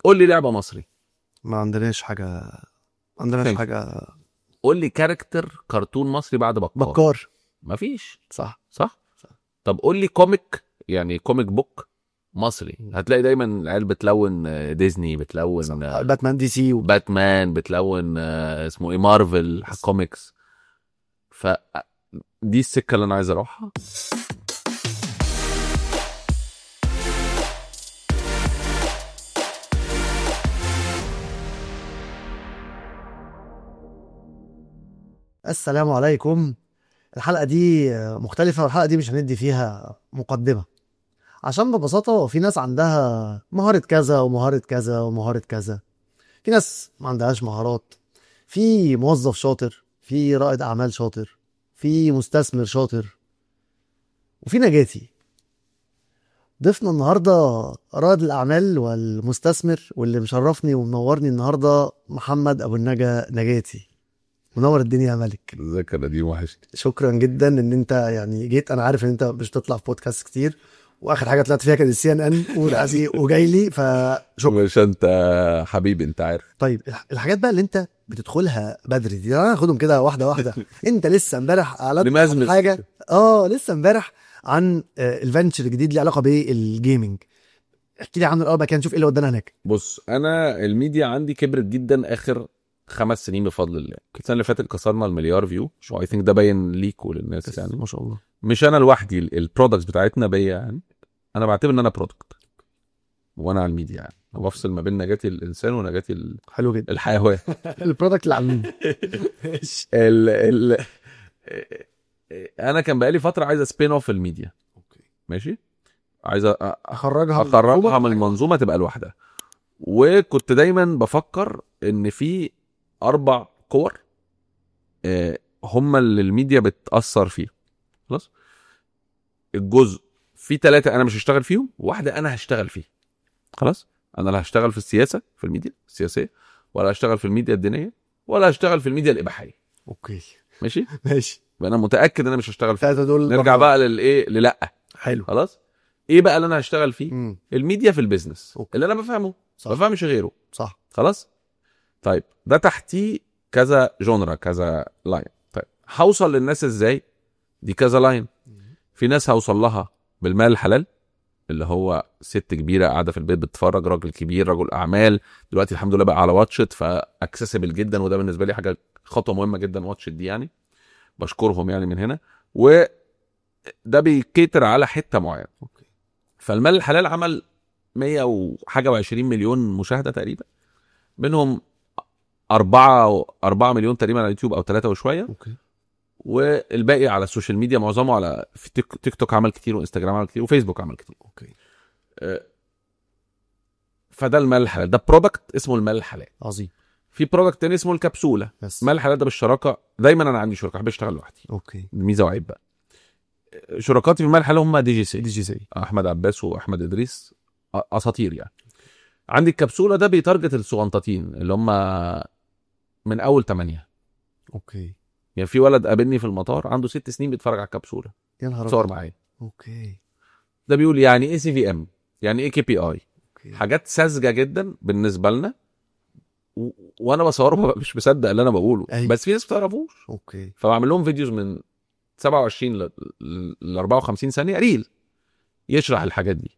قول لي لعبه مصري ما عندناش حاجه ما عندناش فاهم. حاجه قول لي كاركتر كرتون مصري بعد بكار بكار مفيش صح صح طب قول لي كوميك يعني كوميك بوك مصري هتلاقي دايما العيال بتلون آه، ديزني بتلون آه، باتمان دي سي و... باتمان بتلون آه، اسمه ايه مارفل كوميكس ف دي السكه اللي انا عايز اروحها السلام عليكم الحلقه دي مختلفه والحلقه دي مش هندي فيها مقدمه عشان ببساطه في ناس عندها مهاره كذا ومهاره كذا ومهاره كذا في ناس ما عندهاش مهارات في موظف شاطر في رائد اعمال شاطر في مستثمر شاطر وفي نجاتي ضيفنا النهارده رائد الاعمال والمستثمر واللي مشرفني ومنورني النهارده محمد ابو النجا نجاتي منور الدنيا يا ملك ازيك يا نديم وحشني شكرا جدا ان انت يعني جيت انا عارف ان انت مش بتطلع في بودكاست كتير واخر حاجه طلعت فيها كانت السي ان ان وجاي لي فشكرا مش انت حبيبي انت عارف طيب الح- الحاجات بقى اللي انت بتدخلها بدري دي انا هاخدهم كده واحده واحده انت لسه امبارح اعلنت نمزمز. عن حاجه اه لسه امبارح عن آه، الفنتشر الجديد ليه علاقه بالجيمنج احكي لي عنه الاول بقى كده نشوف ايه اللي ودانا هناك بص انا الميديا عندي كبرت جدا اخر خمس سنين بفضل الله السنه اللي فاتت كسرنا المليار فيو اي ثينك ده باين ليك وللناس يعني ما شاء الله مش انا لوحدي البرودكتس بتاعتنا بيا يعني انا بعتبر ان انا برودكت وانا على الميديا يعني وبفصل ما بين نجاتي الانسان ونجاتي ال- حلو جدا الحيوان البرودكت اللي عاملينه ماشي ال ال انا كان بقالي فتره عايز اسبين اوف الميديا ماشي عايز أ- اخرجها اخرجها من المنظومه تبقى لوحدها وكنت دايما بفكر ان في اربع كور آه، هم اللي الميديا بتاثر فيه خلاص الجزء في ثلاثه انا مش هشتغل فيهم واحده انا هشتغل فيه خلاص انا لا هشتغل في السياسه في الميديا السياسيه ولا هشتغل في الميديا الدينيه ولا هشتغل في الميديا الاباحيه اوكي ماشي ماشي انا متاكد ان انا مش هشتغل فيه الثلاثه دول نرجع بقى للايه للا حلو خلاص ايه بقى اللي انا هشتغل فيه مم. الميديا في البيزنس أوكي. اللي انا بفهمه صح. ما بفهمش غيره صح خلاص طيب ده تحتيه كذا جونرا كذا لاين طيب هوصل للناس ازاي دي كذا لاين في ناس هوصل لها بالمال الحلال اللي هو ست كبيره قاعده في البيت بتتفرج راجل كبير رجل اعمال دلوقتي الحمد لله بقى على واتشت فاكسسبل جدا وده بالنسبه لي حاجه خطوه مهمه جدا واتشت دي يعني بشكرهم يعني من هنا وده بيكيتر على حته معينه اوكي فالمال الحلال عمل 100 وحاجه و20 مليون مشاهده تقريبا منهم أربعة أربعة مليون تقريبا على اليوتيوب أو ثلاثة وشوية اوكي والباقي على السوشيال ميديا معظمه على في تيك, تيك توك عمل كتير وانستجرام عمل كتير وفيسبوك عمل كتير اوكي آه، فده المال الحلال ده برودكت اسمه المال الحلال عظيم في برودكت تاني اسمه الكبسوله بس المال الحلال ده بالشراكه دايما انا عندي شركاء بحب اشتغل لوحدي اوكي ميزه وعيب بقى آه، شركاتي في المال الحلال هم دي جي سي دي جي سي احمد عباس واحمد ادريس أ- اساطير يعني عندي الكبسوله ده بيتارجت الصغنطاطين اللي هم من اول ثمانية اوكي يعني في ولد قابلني في المطار عنده ست سنين بيتفرج على الكبسوله يا نهار صور أبيض. معايا اوكي ده بيقول يعني ايه سي في ام يعني ايه كي بي اي اوكي حاجات ساذجه جدا بالنسبه لنا و... وانا بصوره ببقى مش مصدق اللي انا بقوله أيوة. بس في ناس ما بتعرفوش اوكي فبعمل لهم فيديوز من 27 ل ل 54 ثانيه ريل يشرح الحاجات دي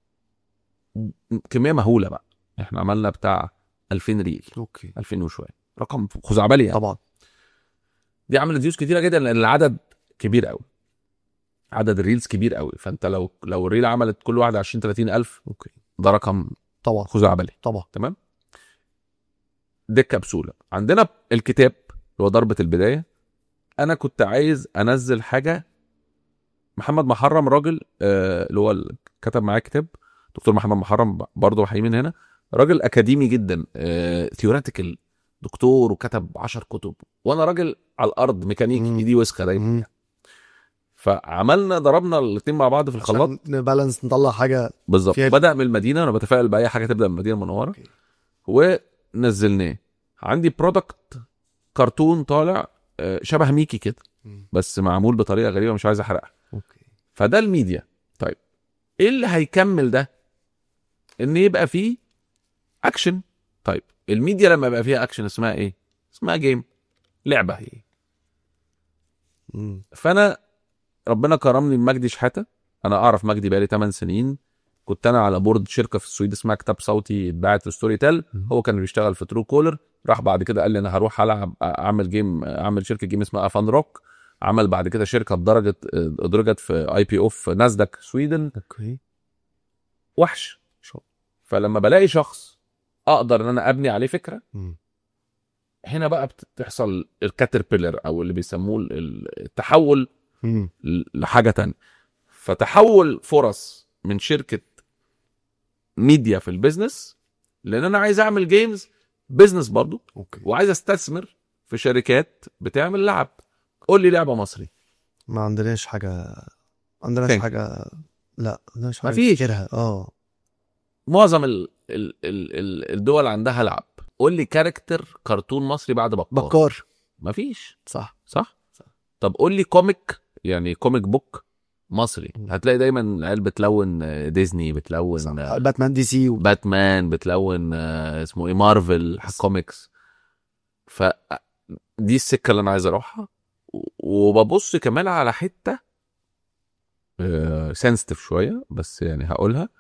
كميه مهوله بقى احنا عملنا بتاع 2000 ريل اوكي 2000 وشويه رقم خزعبلي يعني طبعا دي عملت فيوز كتيره جدا لان العدد كبير قوي عدد الريلز كبير قوي فانت لو لو الريل عملت كل واحده 20 30 الف اوكي ده رقم طبعا خزعبلي طبعا تمام دي الكبسوله عندنا الكتاب اللي هو ضربه البدايه انا كنت عايز انزل حاجه محمد محرم راجل آه، اللي هو ال- كتب معايا كتاب دكتور محمد محرم برضه حقيقي من هنا راجل اكاديمي جدا ثيوريتيكال دكتور وكتب 10 كتب وانا راجل على الارض ميكانيكي مم. ايدي وسخه دايما مم. فعملنا ضربنا الاثنين مع بعض في الخلاط عشان نبالانس نطلع حاجه بالظبط فيها- بدا من المدينه انا بتفائل باي حاجه تبدا من المدينه المنوره أوكي. ونزلناه عندي برودكت كرتون طالع آه، شبه ميكي كده بس معمول بطريقه غريبه مش عايز احرقها اوكي فده الميديا طيب ايه اللي هيكمل ده ان يبقى فيه اكشن طيب الميديا لما يبقى فيها اكشن اسمها ايه اسمها جيم لعبه هي مم. فانا ربنا كرمني بمجدي شحاته انا اعرف مجدي بقالي 8 سنين كنت انا على بورد شركه في السويد اسمها كتاب صوتي اتباعت في ستوري تيل مم. هو كان بيشتغل في ترو كولر راح بعد كده قال لي انا هروح العب اعمل جيم اعمل شركه جيم اسمها افان روك عمل بعد كده شركه اتدرجت ادرجت في اي بي او في ناسداك سويدن اوكي وحش شغل. فلما بلاقي شخص اقدر ان انا ابني عليه فكره مم. هنا بقى بتحصل الكاتربيلر او اللي بيسموه ال- التحول مم. لحاجه تانية فتحول فرص من شركه ميديا في البيزنس لان انا عايز اعمل جيمز بيزنس برضو اوكي وعايز استثمر في شركات بتعمل لعب قول لي لعبه مصري ما عندناش حاجه ما عندناش فين؟ حاجه لا ما عندناش حاجه مفيش. نفتكرها. اه معظم ال ال ال ال الدول عندها لعب قول لي كاركتر كرتون مصري بعد بكار بكار مفيش صح صح طب قول لي كوميك يعني كوميك بوك مصري مم. هتلاقي دايما العيال بتلون آه، ديزني بتلون صح. آه، باتمان دي سي و... باتمان بتلون آه، اسمه ايه مارفل كوميكس ف دي السكه اللي انا عايز اروحها و- وببص كمان على حته سنسيتيف شويه بس يعني هقولها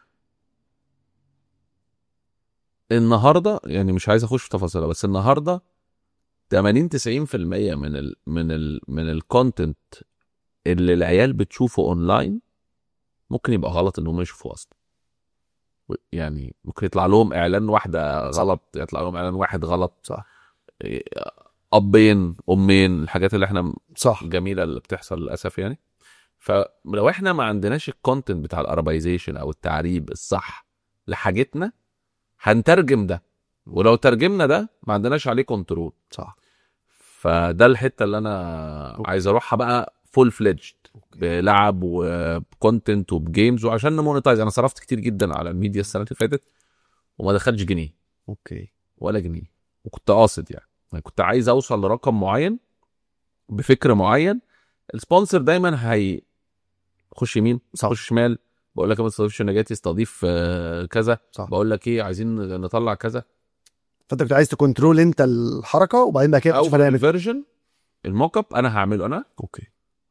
النهارده يعني مش عايز اخش في تفاصيلها بس النهارده 80 90% من ال من ال من الكونتنت اللي العيال بتشوفه اونلاين ممكن يبقى غلط انهم يشوفوه اصلا و- يعني ممكن يطلع لهم اعلان واحده غلط يطلع لهم اعلان واحد غلط صح. إيه، ابين امين الحاجات اللي احنا صح الجميله اللي بتحصل للاسف يعني فلو احنا ما عندناش الكونتنت بتاع الارابيزيشن او التعريب الصح لحاجتنا هنترجم ده ولو ترجمنا ده ما عندناش عليه كنترول صح فده الحته اللي انا أوكي. عايز اروحها بقى فول فليجد بلعب وبكونتنت وبجيمز وعشان نمونيتايز انا صرفت كتير جدا على الميديا السنه اللي فاتت وما دخلش جنيه اوكي ولا جنيه وكنت قاصد يعني يعني كنت عايز اوصل لرقم معين بفكر معين السبونسر دايما هي خش يمين صح. خش شمال بقول لك ما تستضيفش نجاتي استضيف آه، كذا صح بقول لك ايه عايزين نطلع كذا فانت كنت عايز تكنترول انت الحركه وبعدين بقى كده او تشوف هنعمل الفيرجن الموك اب انا هعمله انا اوكي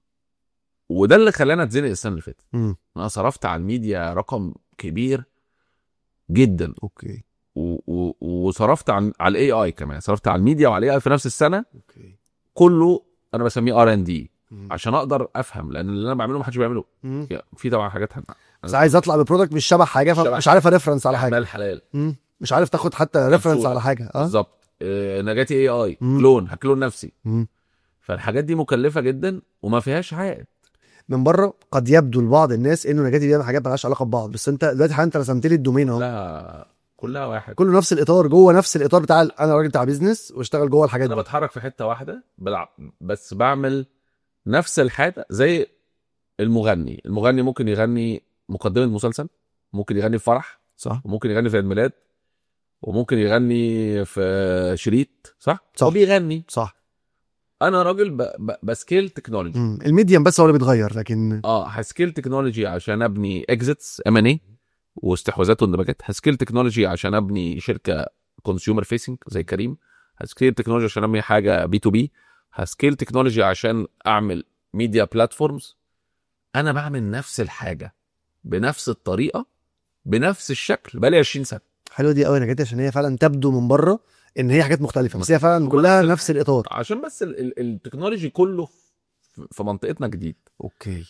وده اللي خلاني اتزنق السنه اللي فاتت امم انا صرفت على الميديا رقم كبير جدا اوكي و- و- وصرفت عن على الاي اي كمان صرفت على الميديا وعلى الاي اي في نفس السنه اوكي كله انا بسميه ار ان دي مم. عشان اقدر افهم لان اللي انا بعمله ما حدش بيعمله مم. في طبعا حاجات هن- بس عايز اطلع ببرودكت مش شبه حاجه شبه فمش عارف اريفرنس على حاجه حلال حلال مم. مش عارف تاخد حتى ريفرنس صورة. على حاجه اه بالظبط آه، نجاتي اي اي مم. كلون هكلون نفسي مم. فالحاجات دي مكلفه جدا وما فيهاش عائد من بره قد يبدو لبعض الناس انه نجاتي بيعمل حاجات مالهاش علاقه ببعض بس انت دلوقتي حالا انت رسمت لي الدومين اهو كلها كلها واحد كله نفس الاطار جوه نفس الاطار بتاع ال- انا راجل بتاع بيزنس واشتغل جوه الحاجات انا دي بتحرك في حته واحده بلعب بس بعمل نفس الحاجه زي المغني المغني ممكن يغني مقدمه مسلسل ممكن يغني في فرح صح وممكن يغني في عيد ميلاد وممكن يغني في شريط صح؟ صح. هو بيغني صح انا راجل ب... ب... بسكيل تكنولوجي مم. الميديم بس هو اللي بيتغير لكن اه هسكيل تكنولوجي عشان ابني اكزيتس ام ان اي واستحواذات واندماجات هسكيل تكنولوجي عشان ابني شركه كونسيومر فيسنج زي كريم هسكيل تكنولوجي عشان ابني حاجه بي تو بي هسكيل تكنولوجي عشان اعمل ميديا بلاتفورمز انا بعمل نفس الحاجه بنفس الطريقه بنفس الشكل بقالي 20 سنه حلوه دي قوي نجاتي عشان هي فعلا تبدو من بره ان هي حاجات مختلفه بس هي فعلا ونفس كلها ال- نفس الاطار عشان بس ال- ال- التكنولوجي كله في- في منطقتنا جديد اوكي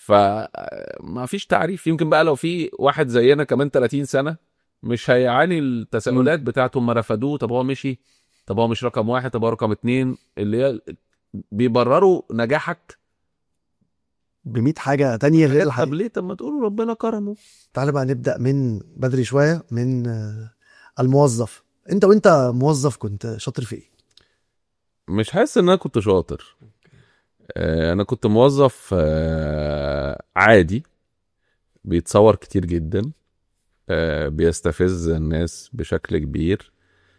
فما فيش تعريف يمكن بقى لو في واحد زينا كمان 30 سنه مش هيعاني التساؤلات بتاعته ما رفضوه طب هو مشي طب هو مش رقم واحد طب هو رقم اتنين اللي هي بيبرروا نجاحك ب 100 حاجه تانية غير طب الحقيقة. ليه طب ما تقولوا ربنا كرمه تعالى بقى نبدا من بدري شويه من آه، الموظف انت وانت موظف كنت شاطر في ايه مش حاسس ان انا كنت شاطر آه، انا كنت موظف آه، عادي بيتصور كتير جدا آه، بيستفز الناس بشكل كبير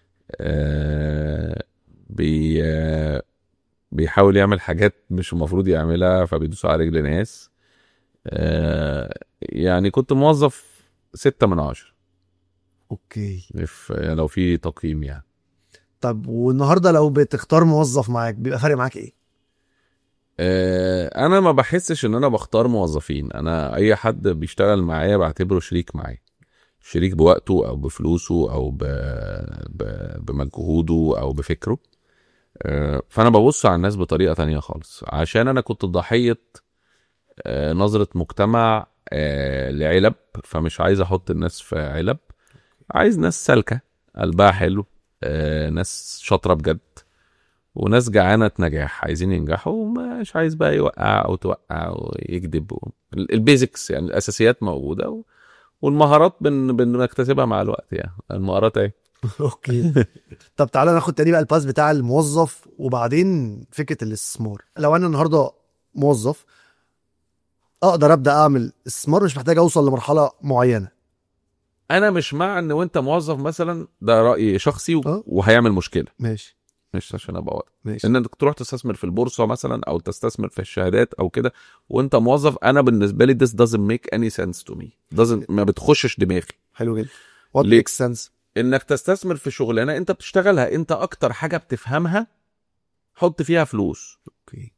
آه، بي آه، بيحاول يعمل حاجات مش المفروض يعملها فبيدوس على رجل ناس آه، يعني كنت موظف ستة من عشرة اوكي if- يعني لو في تقييم يعني طب والنهارده لو بتختار موظف معاك بيبقى فارق معاك ايه آه، انا ما بحسش ان انا بختار موظفين انا اي حد بيشتغل معايا بعتبره شريك معايا شريك بوقته او بفلوسه او ب... ب... بمجهوده او بفكره آه، فانا ببص على الناس بطريقه تانية خالص عشان انا كنت ضحيه آه، نظره مجتمع آه، لعلب فمش عايز احط الناس في علب عايز ناس سالكه قلبها حلو آه، ناس شاطره بجد وناس جعانه نجاح عايزين ينجحوا ومش عايز بقى يوقع او توقع ويكذب و... ال- البيزكس يعني الاساسيات موجوده و... والمهارات بن... بنكتسبها مع الوقت يعني المهارات ايه اوكي طب تعالى ناخد تاني بقى الباس بتاع الموظف وبعدين فكره الاستثمار لو انا النهارده موظف اقدر ابدا اعمل استثمار مش محتاج اوصل لمرحله معينه انا مش مع ان وانت موظف مثلا ده راي شخصي و... آه. وهيعمل مشكله ماشي مش عشان ابقى واضح ماشي انك تروح تستثمر في البورصه مثلا او تستثمر في الشهادات او كده وانت موظف انا بالنسبه لي this doesn't make any sense to me doesn't ما بتخشش دماغي حلو جدا وات ليه؟ ميك سنس انك تستثمر في شغلانه انت بتشتغلها انت اكتر حاجه بتفهمها حط فيها فلوس اوكي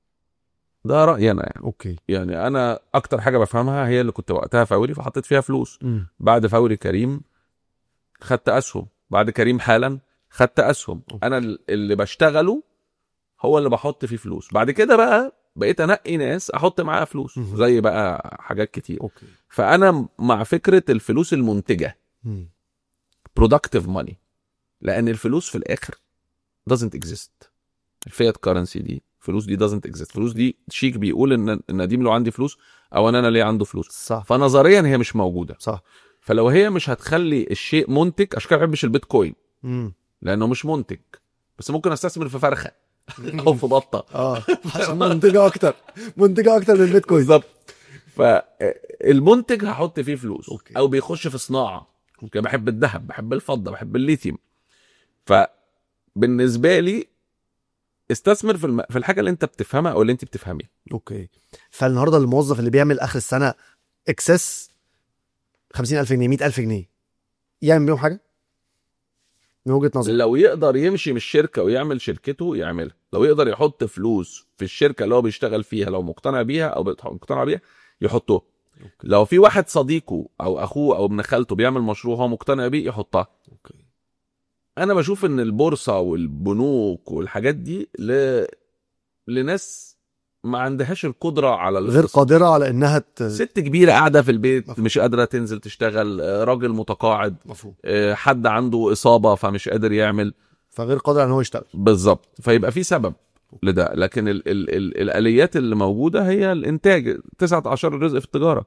ده رايي انا يعني اوكي يعني انا اكتر حاجه بفهمها هي اللي كنت وقتها فوري فحطيت فيها فلوس مم. بعد فوري كريم خدت اسهم بعد كريم حالا خدت اسهم أوكي. انا ال- اللي بشتغله هو اللي بحط فيه فلوس بعد كده بقى بقيت انقي ناس احط معاها فلوس مهم. زي بقى حاجات كتير اوكي فانا مع فكره الفلوس المنتجه مم. productive money لان الفلوس في الاخر doesn't exist الفيات كارنسي دي فلوس دي doesn't exist فلوس دي شيك بيقول ان ان نديم له عندي فلوس او انا انا ليه عنده فلوس صح فنظريا هي مش موجوده صح فلو هي مش هتخلي الشيء منتج عشان كده ما بحبش البيتكوين مم. لانه مش منتج بس ممكن استثمر في فرخه او في بطه اه عشان منتجه اكتر منتجه اكتر من البيتكوين بالظبط فالمنتج هحط فيه فلوس أوكي. او بيخش في صناعه كده بحب الذهب بحب الفضه بحب الليثيوم فبالنسبه لي استثمر في الم... في الحاجه اللي انت بتفهمها او اللي انت بتفهميها اوكي فالنهارده الموظف اللي بيعمل اخر السنه اكسس 50000 جنيه 100000 جنيه يعمل بيهم حاجه من وجهه نظري لو يقدر يمشي من الشركه ويعمل شركته يعملها لو يقدر يحط فلوس في الشركه اللي هو بيشتغل فيها لو مقتنع بيها او بت- مقتنع بيها يحطوها لو في واحد صديقه او اخوه او ابن خالته بيعمل مشروع هو مقتنع بيه يحطها اوكي انا بشوف ان البورصه والبنوك والحاجات دي ل... لناس ما عندهاش القدره على غير الاقتصاد. قادره على انها ت... ست كبيره قاعده في البيت مفهوم. مش قادره تنزل تشتغل آه، راجل متقاعد مفهوم آه، حد عنده اصابه فمش قادر يعمل فغير قادر على ان هو يشتغل بالظبط فيبقى في سبب لده لكن ال ال ال الاليات اللي موجوده هي الانتاج تسعة عشر الرزق في التجاره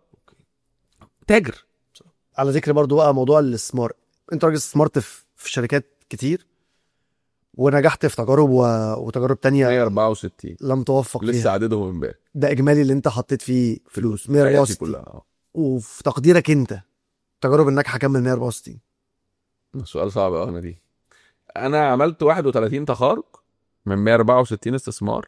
تاجر على ذكر برضو بقى موضوع الاستثمار انت راجل استثمرت في في شركات كتير ونجحت في تجارب و... وتجارب تانية 164 لم توفق لسه فيها عددهم امبارح ده اجمالي اللي انت حطيت فيه فلوس في حياتي 164 كلها آه. وفي تقديرك انت التجارب الناجحه كام من 164 سؤال صعب قوي انا دي انا عملت 31 تخارج من 164 استثمار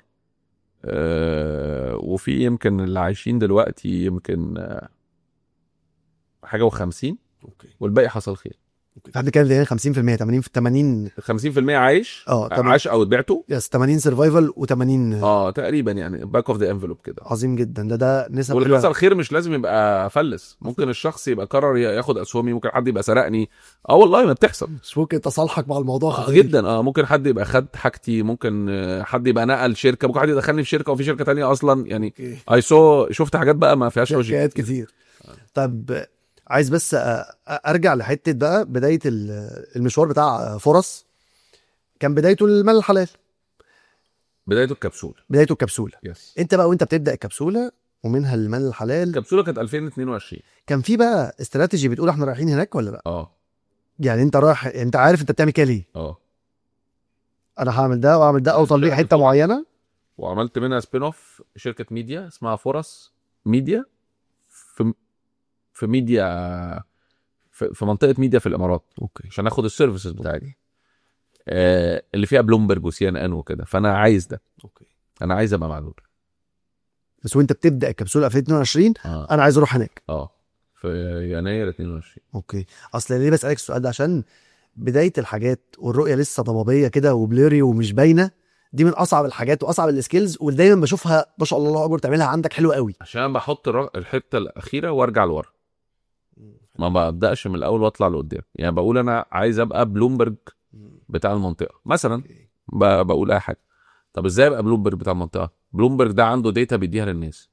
أه وفي يمكن اللي عايشين دلوقتي يمكن آه، حاجه و50 اوكي والباقي حصل خير فاحنا كان يعني 50% 80 في 80 50% عايش اه تمام عاش او بعته يس 80 سرفايفل و80 اه تقريبا يعني باك اوف ذا انفلوب كده عظيم جدا ده ده نسب واللي حلوة. حصل خير مش لازم يبقى فلس ممكن الشخص يبقى قرر ياخد اسهمي ممكن حد يبقى سرقني اه والله ما بتحصل مش ممكن تصالحك مع الموضوع آه خطير. جدا اه ممكن حد يبقى خد حاجتي ممكن آه، حد يبقى نقل شركه ممكن حد يدخلني في شركه وفي شركه تانية اصلا يعني اوكي اي سو شفت حاجات بقى ما فيهاش لوجيك حكايات كتير طب عايز بس أ- أ- ارجع لحته بقى بدايه ال- المشوار بتاع فرص كان بدايته المال الحلال بدايته الكبسوله بدايته الكبسوله يس انت بقى وانت بتبدا الكبسوله ومنها المال الحلال الكبسوله كانت 2022 كان في بقى استراتيجي بتقول احنا رايحين هناك ولا لا اه يعني انت رايح انت عارف انت بتعمل كده ليه اه انا هعمل ده واعمل ده اوصل ليه حته معينه وعملت منها سبين اوف شركه ميديا اسمها فرص ميديا في في ميديا في, في منطقه ميديا في الامارات اوكي عشان اخد السيرفيسز بتاعتي آه اللي فيها بلومبرج وسي ان ان وكده فانا عايز ده اوكي انا عايز ابقى مع دول بس وانت بتبدا الكبسوله 2022 اه انا عايز اروح هناك اه ف في يناير 22 اوكي اصل ليه بسالك السؤال ده عشان بدايه الحاجات والرؤيه لسه ضبابيه كده وبليري ومش باينه دي من اصعب الحاجات واصعب السكيلز واللي دايما بشوفها ما شاء الله الله اكبر تعملها عندك حلو قوي عشان بحط الر- الحته الاخيره وارجع لورا ما ببداش من الاول واطلع لقدام يعني بقول انا عايز ابقى بلومبرج بتاع المنطقه مثلا ب- بقول اي حاجه طب ازاي ابقى بلومبرج بتاع المنطقه بلومبرج ده عنده داتا بيديها للناس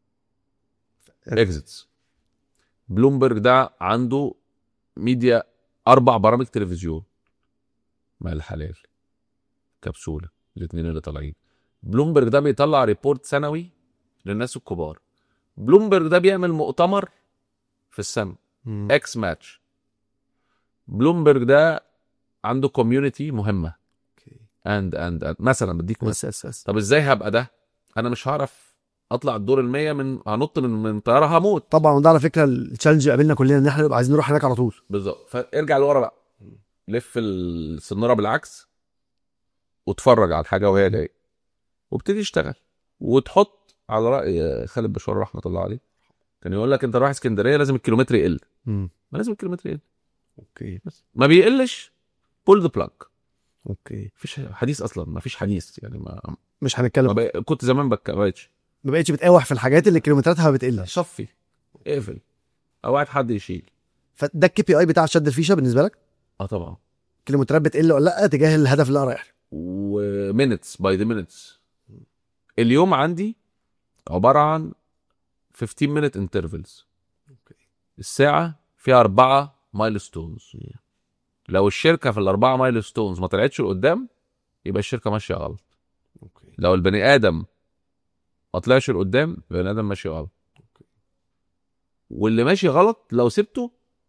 اكزيتس بلومبرج ده عنده ميديا اربع برامج تلفزيون مال الحلال كبسوله الاثنين اللي طالعين بلومبرج ده بيطلع ريبورت سنوي للناس الكبار بلومبرج ده بيعمل مؤتمر في السنه مم. اكس ماتش بلومبرج ده عنده كوميونتي مهمه اوكي اند اند اند مثلا بديك مثلا بس بس بس طب ازاي هبقى ده انا مش هعرف اطلع الدور المية من هنط من من طياره هموت طبعا وده على فكره التشالنج اللي قابلنا كلنا ان احنا نبقى عايزين نروح هناك على طول بالظبط فارجع لورا بقى لف السناره بالعكس واتفرج على الحاجه وهي جايه وابتدي اشتغل وتحط على راي خالد بشار رحمه الله عليه كان يقول لك انت رايح اسكندريه لازم الكيلومتر يقل مم. ما لازم الكيلومتر يقل اوكي ما بيقلش بول ذا بلاج اوكي مفيش حديث اصلا مفيش حديث يعني ما, مش ما هنتكلم بق... كنت زمان بك... ما بقتش ما بقتش بتقاوح في الحاجات اللي كيلومتراتها ما بتقلش صفي اقفل او واحد حد يشيل فده الكي بي اي بتاع شد الفيشه بالنسبه لك اه طبعا كيلومترات بتقل ولا لا تجاه الهدف اللي انا رايح له. ومينتس باي ذا مينتس اليوم عندي عباره عن 15 مينت انترفلز الساعه فيها اربعه مايل ستونز لو الشركه في الاربعه مايل ستونز ما طلعتش لقدام يبقى الشركه ماشيه غلط لو البني ادم ما طلعش لقدام البني ادم ماشي غلط واللي ماشي غلط لو سبته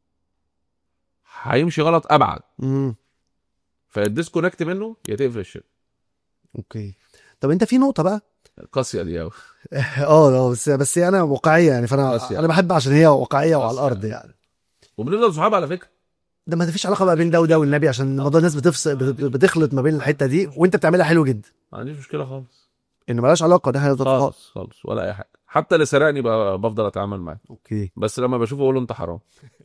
هيمشي غلط ابعد امم فالديسكونكت منه يا تقفل الشركه اوكي طب انت في نقطه بقى قاسيه دي قوي اه اه بس بس هي انا واقعيه يعني فانا بس يعني. انا بحب عشان هي واقعيه وعلى بس الارض يعني. يعني وبنفضل صحاب على فكره ده ما فيش علاقه بقى بين ده وده والنبي عشان موضوع الناس بتفصل بت- بتخلط ما بين الحته دي وانت بتعملها حلو جدا ما عنديش مشكله خالص ان ملهاش علاقه ده هيفضل خالص خالص خالص ولا اي حاجه حتى اللي سرقني ب- بفضل اتعامل معاه اوكي بس لما بشوفه اقول له انت حرام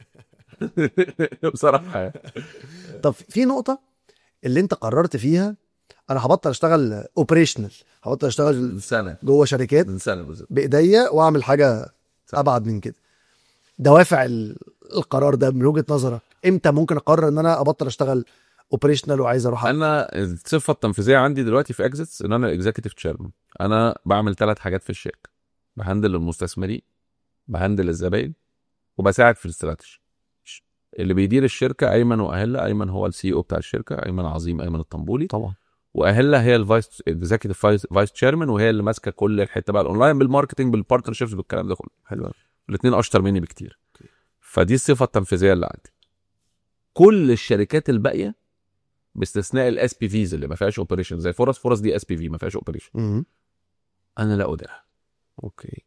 بصراحه يعني. طب في نقطه اللي انت قررت فيها انا هبطل اشتغل اوبريشنال هبطل اشتغل من سنه جوه شركات من سنه بالظبط بايديا واعمل حاجه ابعد من كده دوافع ال- القرار ده من وجهه نظرك امتى ممكن اقرر ان انا ابطل اشتغل اوبريشنال وعايز اروح أ- انا الصفه التنفيذيه عندي دلوقتي في اكزيتس ان انا اكزيكتيف تشيرمان انا بعمل ثلاث حاجات في الشركه بهندل المستثمرين بهندل الزباين وبساعد في الاستراتيجي اللي بيدير الشركه ايمن واهله ايمن هو السي او بتاع الشركه ايمن عظيم ايمن الطنبولي طبعا واهله هي الفايس اكزيكتيف فايس تشيرمان وهي اللي ماسكه كل الحته بقى الاونلاين بالماركتنج بالبارتنرشيبس بالكلام ده كله حلو الاثنين اشطر مني بكتير فدي الصفه التنفيذيه اللي عندي كل الشركات الباقيه باستثناء الاس بي فيز اللي ما فيهاش اوبريشن زي فرص فرص دي اس بي في ما فيهاش اوبريشن امم انا لا اديرها اوكي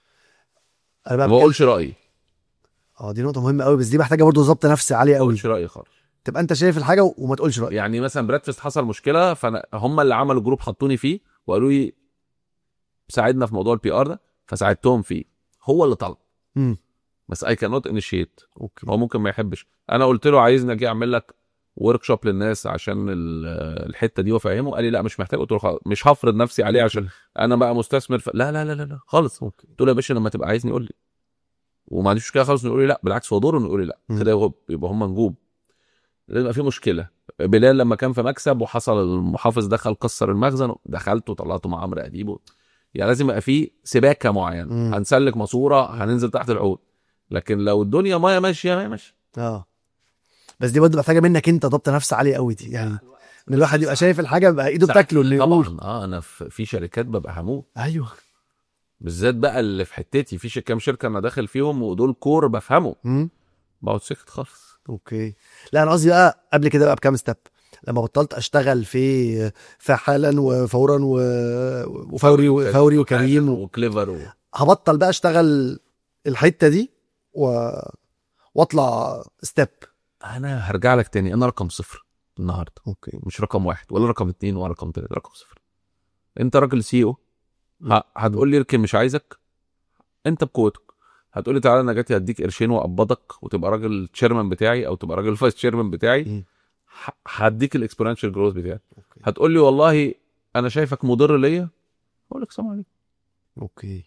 انا ما بقى بتكلم- بقولش رايي اه دي نقطه مهمه قوي بس دي محتاجه برضه ضبط نفسي عالي ما قوي بقولش رايي خالص تبقى انت شايف الحاجه و- وما تقولش رايك يعني مثلا برادفيست حصل مشكله فانا هم اللي عملوا جروب حطوني فيه وقالوا لي ساعدنا في موضوع البي ار ده فساعدتهم فيه هو اللي طلب امم بس اي كانوت انيشيت اوكي هو ممكن ما يحبش انا قلت له عايزني اجي اعمل لك ورك شوب للناس عشان ال- الحته دي وافهمه قال لي لا مش محتاج قلت له خلاص مش هفرض نفسي عليه عشان انا بقى مستثمر ف... لا لا لا لا, لا خالص اوكي قلت له يا باشا لما تبقى عايزني قول لي وما عنديش مشكله خالص انه يقول لي لا بالعكس هو دوره انه يقول لي لا مم. كده يبقى يبقى هم نجوم لازم يبقى في مشكله بلال لما كان في مكسب وحصل المحافظ دخل كسر المخزن دخلت وطلعته مع عمرو اديب و- يعني لازم يبقى في سباكه معينه مم. هنسلك ماسوره هننزل تحت العود لكن لو الدنيا ميه ماشيه ميه ماشيه اه بس دي برضه محتاجه منك انت ضبط نفس عالي قوي دي يعني ان الواحد يبقى شايف الحاجه بقى ايده صح. بتاكله اللي يقول طبعا اه انا في في شركات ببقى هموت ايوه بالذات بقى اللي في حتتي في ش- كام شركه انا داخل فيهم ودول كور بفهمه امم بقعد سكت خالص اوكي لا انا قصدي بقى قبل كده بقى بكام ستيب لما بطلت اشتغل في في حالا وفورا و- وفوري وفوري وكريم و... وكليفر و... هبطل بقى اشتغل الحته دي و... واطلع ستيب انا هرجع لك تاني انا رقم صفر النهارده اوكي مش رقم واحد ولا رقم اتنين ولا رقم تلاته رقم صفر انت راجل سي او هتقول لي اركن مش عايزك انت بقوتك هتقولي تعالى انا جاتي هديك قرشين واقبضك وتبقى راجل تشيرمان بتاعي او تبقى راجل فايس تشيرمان بتاعي مم. ه- هديك الاكسبوننشال جروث بتاعي اوكي هتقول لي والله انا شايفك مضر ليا اقول لك سلام عليكم اوكي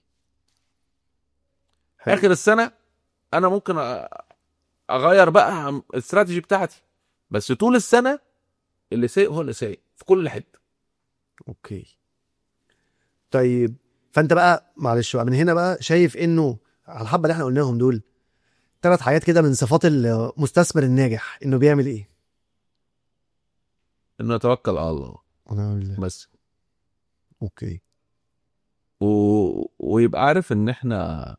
حلو. اخر السنه انا ممكن أ- اغير بقى الاستراتيجي بتاعتي بس طول السنه اللي سايق هو اللي سايق في كل حته اوكي طيب فانت بقى معلش بقى من هنا بقى شايف انه على الحبه اللي احنا قلناهم دول ثلاث حاجات كده من صفات المستثمر الناجح انه بيعمل ايه؟ انه يتوكل على الله انا بس اوكي و... ويبقى عارف ان احنا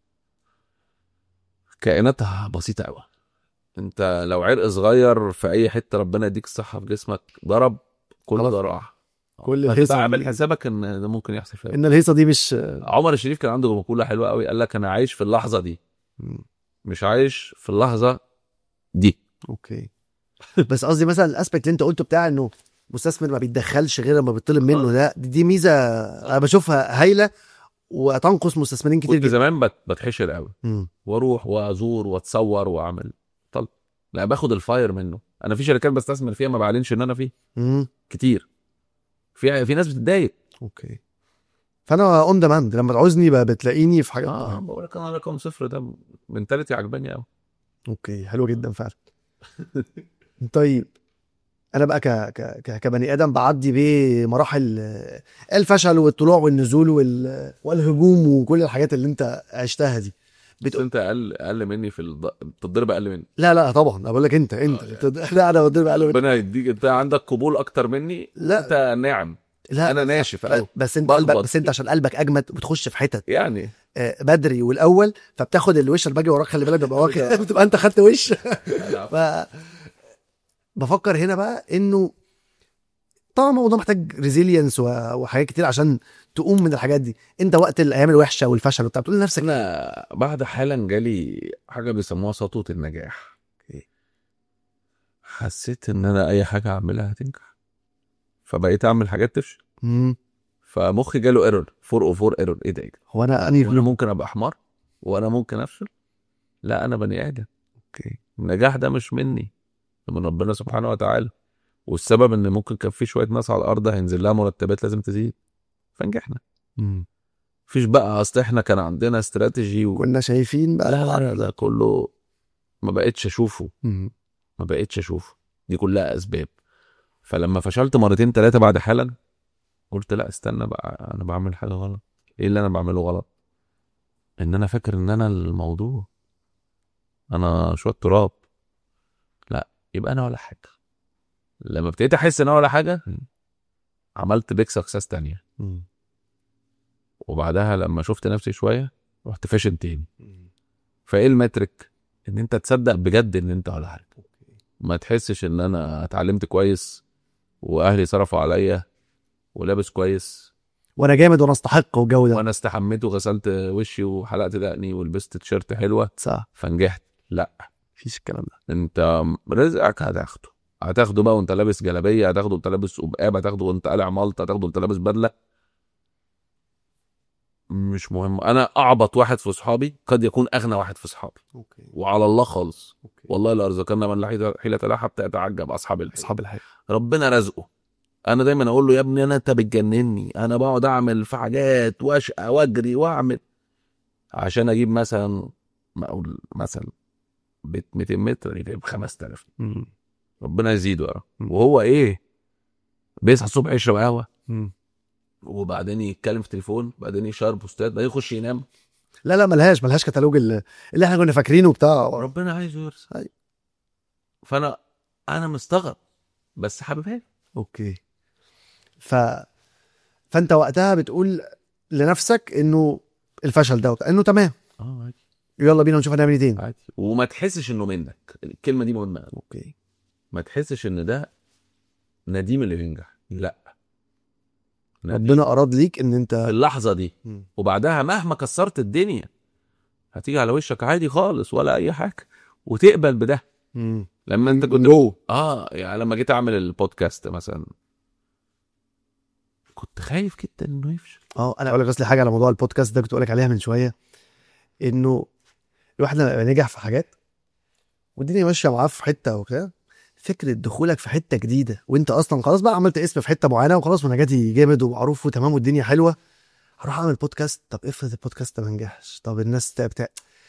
كائنات بسيطه قوي انت لو عرق صغير في اي حته ربنا يديك الصحه في جسمك ضرب كل خلاص. ده راح كل بس الهيصه اعمل دي- حسابك ان ده ممكن يحصل فيها ان الهيصه دي مش عمر الشريف كان عنده مقوله حلوه قوي قال لك انا عايش في اللحظه دي مش عايش في اللحظه دي اوكي بس قصدي مثلا الاسبكت اللي انت قلته بتاع انه مستثمر ما بيتدخلش غير لما بيطلب منه ده دي, دي ميزه انا بشوفها هايله وتنقص مستثمرين كتير كنت جدا زمان بت- بتحشر قوي مم. واروح وازور واتصور واعمل طل لا باخد الفاير منه انا في شركات بستثمر فيها ما بعلنش ان انا فيه مم. كتير في في ناس بتتضايق اوكي فانا اون ديماند لما تعوزني بقى بتلاقيني في حاجه اه بقول لك انا رقم صفر ده منتاليتي عجباني قوي اوكي حلو جدا فعلا طيب انا بقى ك... ك... ك... كبني ادم بعدي بمراحل آه، الفشل والطلوع والنزول وال... والهجوم وكل الحاجات اللي انت عشتها دي بس بتقول انت اقل اقل مني في الض... بتضرب اقل مني لا لا طبعا انا بقول لك انت انت آه، بتد... لا انا بضرب اقل منك. ربنا يديك انت عندك قبول اكتر مني لا. انت ناعم لا انا ناشف ب- قوي بس انت بخبط. قلبك بس انت عشان قلبك اجمد بتخش في حتت يعني آه، بدري والاول فبتاخد الوش اللي باجي وراك خلي بالك ببقى واخد بتبقى انت خدت وش ف بفكر هنا بقى انه طبعا الموضوع محتاج ريزيلينس وحاجات كتير عشان تقوم من الحاجات دي انت وقت الايام الوحشه والفشل وبتاع بتقول لنفسك انا بعد حالا جالي حاجه بيسموها سطوه النجاح اوكي. حسيت ان انا اي حاجه اعملها هتنجح فبقيت اعمل حاجات تفشل مم. فمخي جاله ايرور 4 او 4 ايرور ايه ده ايه ده هو انا اني وانا ممكن ابقى حمار وانا ممكن افشل لا انا بني ادم اوكي النجاح ده مش مني ده من ربنا سبحانه وتعالى والسبب ان ممكن كان في شويه ناس على الارض هينزل لها مرتبات لازم تزيد فنجحنا مم. مفيش بقى اصل احنا كان عندنا استراتيجي و... كنا شايفين بقى لا لا لا ده كله ما بقتش اشوفه مم. ما بقتش اشوفه دي كلها اسباب فلما فشلت مرتين ثلاثه بعد حالا قلت لا استنى بقى انا بعمل حاجه غلط ايه اللي انا بعمله غلط ان انا فاكر ان انا الموضوع انا شويه تراب لا يبقى انا ولا حاجه لما ابتديت احس ان انا ولا حاجه عملت بيك سكسس تانية مم. وبعدها لما شفت نفسي شويه رحت فاشل تاني فايه المترك ان انت تصدق بجد ان انت ولا حاجه ما تحسش ان انا اتعلمت كويس واهلي صرفوا عليا ولابس كويس وانا جامد وانا استحق والجو ده وانا استحميت وغسلت وشي وحلقت دقني ولبست تيشيرت حلوه صح فنجحت لا مفيش الكلام ده انت رزقك هتاخده هتاخده بقى وانت لابس جلابيه هتاخده وانت لابس قبقاب هتاخده وانت قالع مالطه هتاخده وانت لابس بدله مش مهم انا اعبط واحد في صحابي قد يكون اغنى واحد في صحابي اوكي وعلى الله خالص اوكي والله لارزقنا من لا حيلة- حيلة له حتى يتعجب اصحاب الحيل اصحاب الحاجه ربنا رزقه انا دايما اقول له يا ابني انا انت بتجنني انا بقعد اعمل في حاجات واشقى واجري واعمل عشان اجيب مثلا ما اقول مثلا بيت 200 متر يجيب 5000 مم. ربنا يزيده يا رب مم. وهو ايه بيصحى الصبح يشرب قهوه مم. وبعدين يتكلم في تليفون بعدين يشير بوستات بعدين يخش ينام لا لا ملهاش ملهاش كتالوج اللي, اللي احنا كنا فاكرينه بتاع ربنا عايزه يرزق أيوة. فانا انا مستغرب بس حاببها اوكي ف فانت وقتها بتقول لنفسك انه الفشل ده وبتاع، انه تمام اه عادي يلا بينا نشوف هنعمل ايه تاني عادي وما تحسش انه منك الكلمه دي مهمه أوي. اوكي ما تحسش ان ده نديم اللي بينجح لا نديم. ربنا اراد ليك ان انت في اللحظه دي مم. وبعدها مهما كسرت الدنيا هتيجي على وشك عادي خالص ولا اي حاجه وتقبل بده مم. لما انت كنت جوه اه يعني لما جيت اعمل البودكاست مثلا كنت خايف جدا انه يفشل اه انا اقول لك اصلي حاجه على موضوع البودكاست ده كنت اقول لك عليها من شويه انه الواحد لما يبقى نجح في حاجات والدنيا ماشيه معاه في حته وكده فكره دخولك في حته جديده وانت اصلا خلاص بقى عملت اسم في حته معينه وخلاص ونجاتي جامد ومعروف وتمام والدنيا حلوه هروح اعمل بودكاست طب افرض البودكاست ده ما نجحش طب الناس بتاع بتاع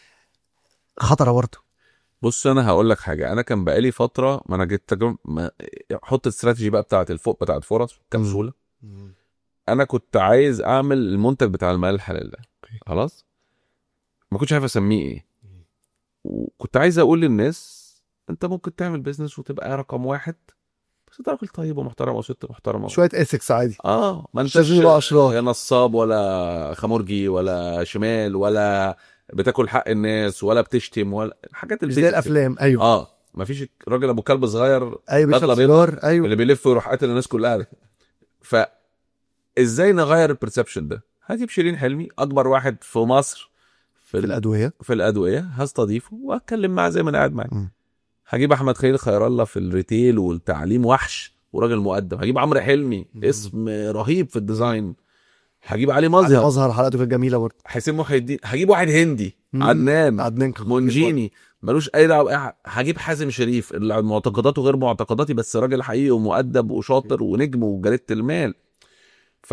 خطره برضه بص انا هقول لك حاجه انا كان بقالي فتره ما انا جيت تجرب ما حط الاستراتيجي بقى بتاعت الفوق بتاعت فرص كبسوله انا كنت عايز اعمل المنتج بتاع المال الحلال ده خلاص ما كنتش عارف اسميه ايه وكنت عايز اقول للناس انت ممكن تعمل بيزنس وتبقى رقم واحد بس انت راجل طيب ومحترم وست محترم شويه اثكس عادي اه ما انتش لازم يبقى أشرار. يا نصاب ولا خمرجي ولا شمال ولا بتاكل حق الناس ولا بتشتم ولا الحاجات مش زي الافلام ايوه اه ما فيش راجل ابو كلب صغير ايوه بيشرب بطلة بيضة. سيجار ايوه اللي بيلف ويروح قاتل الناس كلها ف ازاي نغير البرسبشن ده هجيب شيرين حلمي اكبر واحد في مصر في, في ال- الادويه في الادويه هستضيفه واتكلم معاه زي ما انا قاعد معاه مم. هجيب احمد خير خير الله في الريتيل والتعليم وحش وراجل مؤدب هجيب عمرو حلمي مم. اسم رهيب في الديزاين هجيب علي مظهر مظهر حلقته كانت جميله برضه حسين محي الدين هجيب واحد هندي مم. عدنان عدنان كان منجيني ملوش اي دعوه بأي حاجة. هجيب حازم شريف اللي معتقداته غير معتقداتي بس راجل حقيقي ومؤدب وشاطر ونجم وجريده المال ف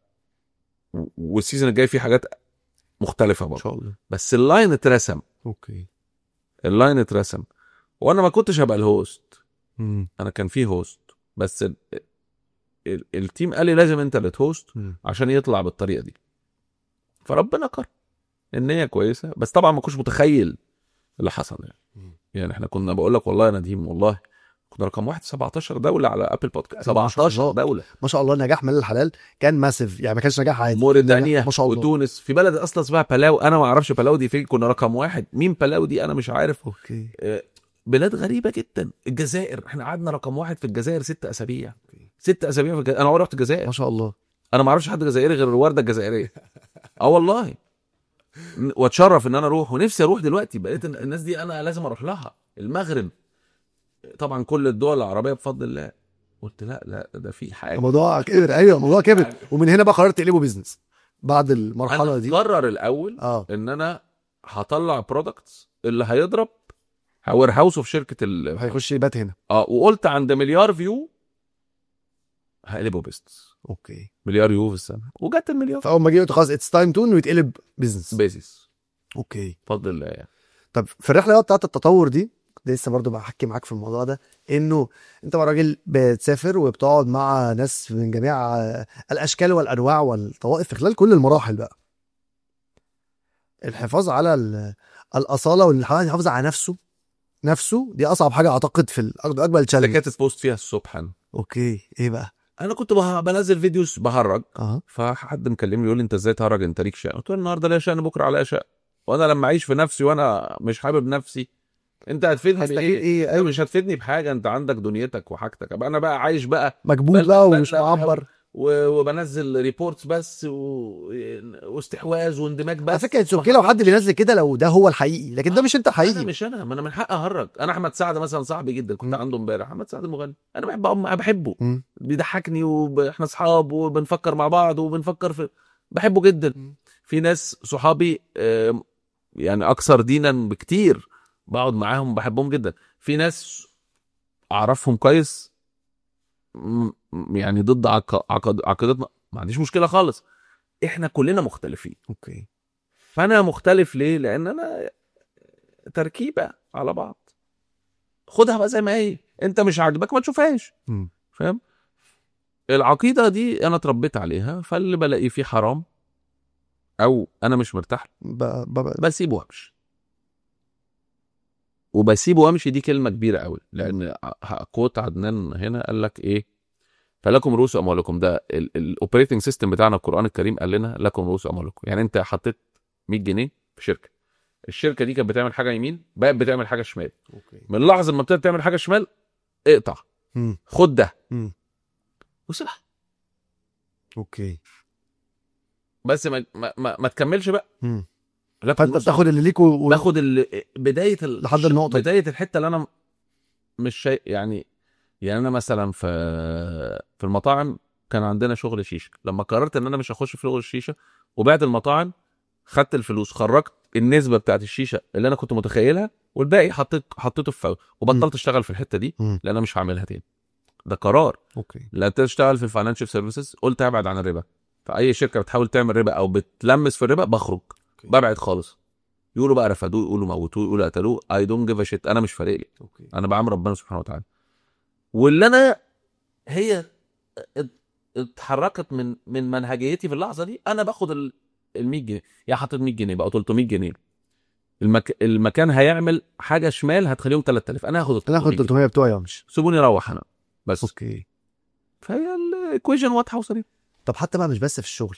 والسيزون الجاي فيه حاجات مختلفه ان برضه شاء الله بس اللاين اترسم اوكي اللاين اترسم وانا ما كنتش هبقى الهوست مم. انا كان فيه هوست بس ال... ال... التيم قال لي لازم انت اللي تهوست مم. عشان يطلع بالطريقه دي فربنا كرم النية كويسة بس طبعا ما كنتش متخيل اللي حصل يعني مم. يعني احنا كنا بقول لك والله يا نديم والله كنا رقم واحد 17 دولة على ابل بودكاست ما شاء 17 الله. دولة ما شاء الله نجاح مال الحلال كان ماسيف يعني ما كانش نجاح عادي موريتانيا ما شاء الله وتونس في بلد اصلا اسمها بلاو انا ما اعرفش بلاو دي فين كنا رقم واحد مين بلاو دي انا مش عارف اوكي آه، بلاد غريبة جدا الجزائر احنا قعدنا رقم واحد في الجزائر ست اسابيع ست اسابيع في الجزائر. انا عمري رحت الجزائر ما شاء الله انا ما اعرفش حد جزائري غير الورده الجزائريه اه والله ن- واتشرف ان انا اروح ونفسي اروح دلوقتي بقيت إن الناس دي انا لازم اروح لها المغرب طبعا كل الدول العربيه بفضل الله قلت لا لا ده في حاجه الموضوع كبر ايوه الموضوع كبر ومن هنا بقى قررت تقلبه بيزنس بعد المرحله انا دي قرر الاول اه ان انا هطلع برودكتس اللي هيضرب وير هاوس في شركه ال... هيخش يبات هنا اه وقلت عند مليار فيو هقلبه بيزنس اوكي مليار يو في السنه وجت المليار فاول ما جه قلت خلاص اتس تايم تو انه يتقلب بيزنس بيزنس اوكي بفضل الله يعني طب في الرحله بقى بتاعت التطور دي كنت لسه برضو بحكي معاك في الموضوع ده انه انت بقى راجل بتسافر وبتقعد مع ناس من جميع آه، الاشكال والانواع والطوائف في خلال كل المراحل بقى الحفاظ على ال- الاصاله والواحد يحافظ على نفسه نفسه دي اصعب حاجه اعتقد في ال- اكبر اللي تشالنج كانت بوست فيها الصبح انا اوكي ايه بقى انا كنت به- بنزل فيديوز بهرج اه فحد مكلمني يقول لي انت ازاي تهرج انت ليك شأن قلت له النهارده ليا شأن بكره عليا شأن وانا لما اعيش في نفسي وانا مش حابب نفسي انت هتفيدني هستفيد بايه؟ ايه ايوه ايوه مش هتفيدني بحاجه انت عندك دنيتك وحاجتك ابقى انا بقى عايش بقى مكبوت بل- بقى بل- ومش بل- معبر و- وبنزل ريبورتس بس و... واستحواذ واندماج بس على فكره اتس اوكي لو حد بينزل كده لو ده هو الحقيقي لكن ده مش انت انا حقيقي مش انا ما انا من حق اهرج انا احمد سعد مثلا صاحبي جدا كنت مم. عنده امبارح احمد سعد المغني انا بحب أم... بحبه مم. بيضحكني واحنا اصحاب وبنفكر مع بعض وبنفكر في بحبه جدا مم. في ناس صحابي آم، يعني اكثر دينا بكتير بقعد معاهم بحبهم جدا في ناس اعرفهم كويس م- م- يعني ضد عق- عقد- عقيدتنا ما عنديش مشكله خالص احنا كلنا مختلفين اوكي فانا مختلف ليه لان انا تركيبه على بعض خدها بقى زي ما هي انت مش عاجبك ما تشوفهاش مم. فاهم العقيده دي انا اتربيت عليها فاللي بلاقيه فيه حرام او انا مش مرتاح ب... ب... بسيبه وامشي وبسيبه وامشي دي كلمه كبيره قوي لان ع- كوت عدنان هنا قال لك ايه فلكم رؤوس اموالكم ده الاوبريتنج سيستم بتاعنا القران الكريم قال لنا لكم رؤوس اموالكم يعني انت حطيت 100 جنيه في شركه الشركه دي كانت بتعمل حاجه يمين بقت بتعمل حاجه شمال اوكي من لحظه ما ابتدت تعمل حاجه شمال اقطع مم. خد ده مم. وسيبها اوكي بس ما ما, ما, ما تكملش بقى مم. لكم فانت رؤوس بتاخد اللي ليك و... و- باخد ال... بدايه ال... لحد النقطة دي. بدايه الحته اللي انا مش شيء يعني يعني انا مثلا في في المطاعم كان عندنا شغل شيشه لما قررت ان انا مش هخش في شغل الشيشه وبعت المطاعم خدت الفلوس خرجت النسبه بتاعت الشيشه اللي انا كنت متخيلها والباقي حطيت حطيته في فوق وبطلت اشتغل في الحته دي مم. لان انا مش هعملها تاني ده قرار اوكي لا تشتغل في الفاينانشال سيرفيسز قلت ابعد عن الربا فاي شركه بتحاول تعمل ربا او بتلمس في الربا بخرج أوكي. ببعد خالص يقولوا بقى رفضوه يقولوا موتوه يقولوا قتلوه اي دونت جيف شيت انا مش فارق لي اوكي انا بعمل ربنا سبحانه وتعالى واللي انا هي ات- اتحركت من من منهجيتي في اللحظه دي انا باخد ال ال 100 جنيه يا حاطط 100 جنيه بقى 300 جنيه المك... المكان هيعمل حاجه شمال هتخليهم 3000 انا هاخد ال انا هاخد 300 جنيه. 300 بتوعي وامشي سيبوني اروح انا بس اوكي فهي الايكويشن واضحه وصريحه طب حتى بقى مش بس في الشغل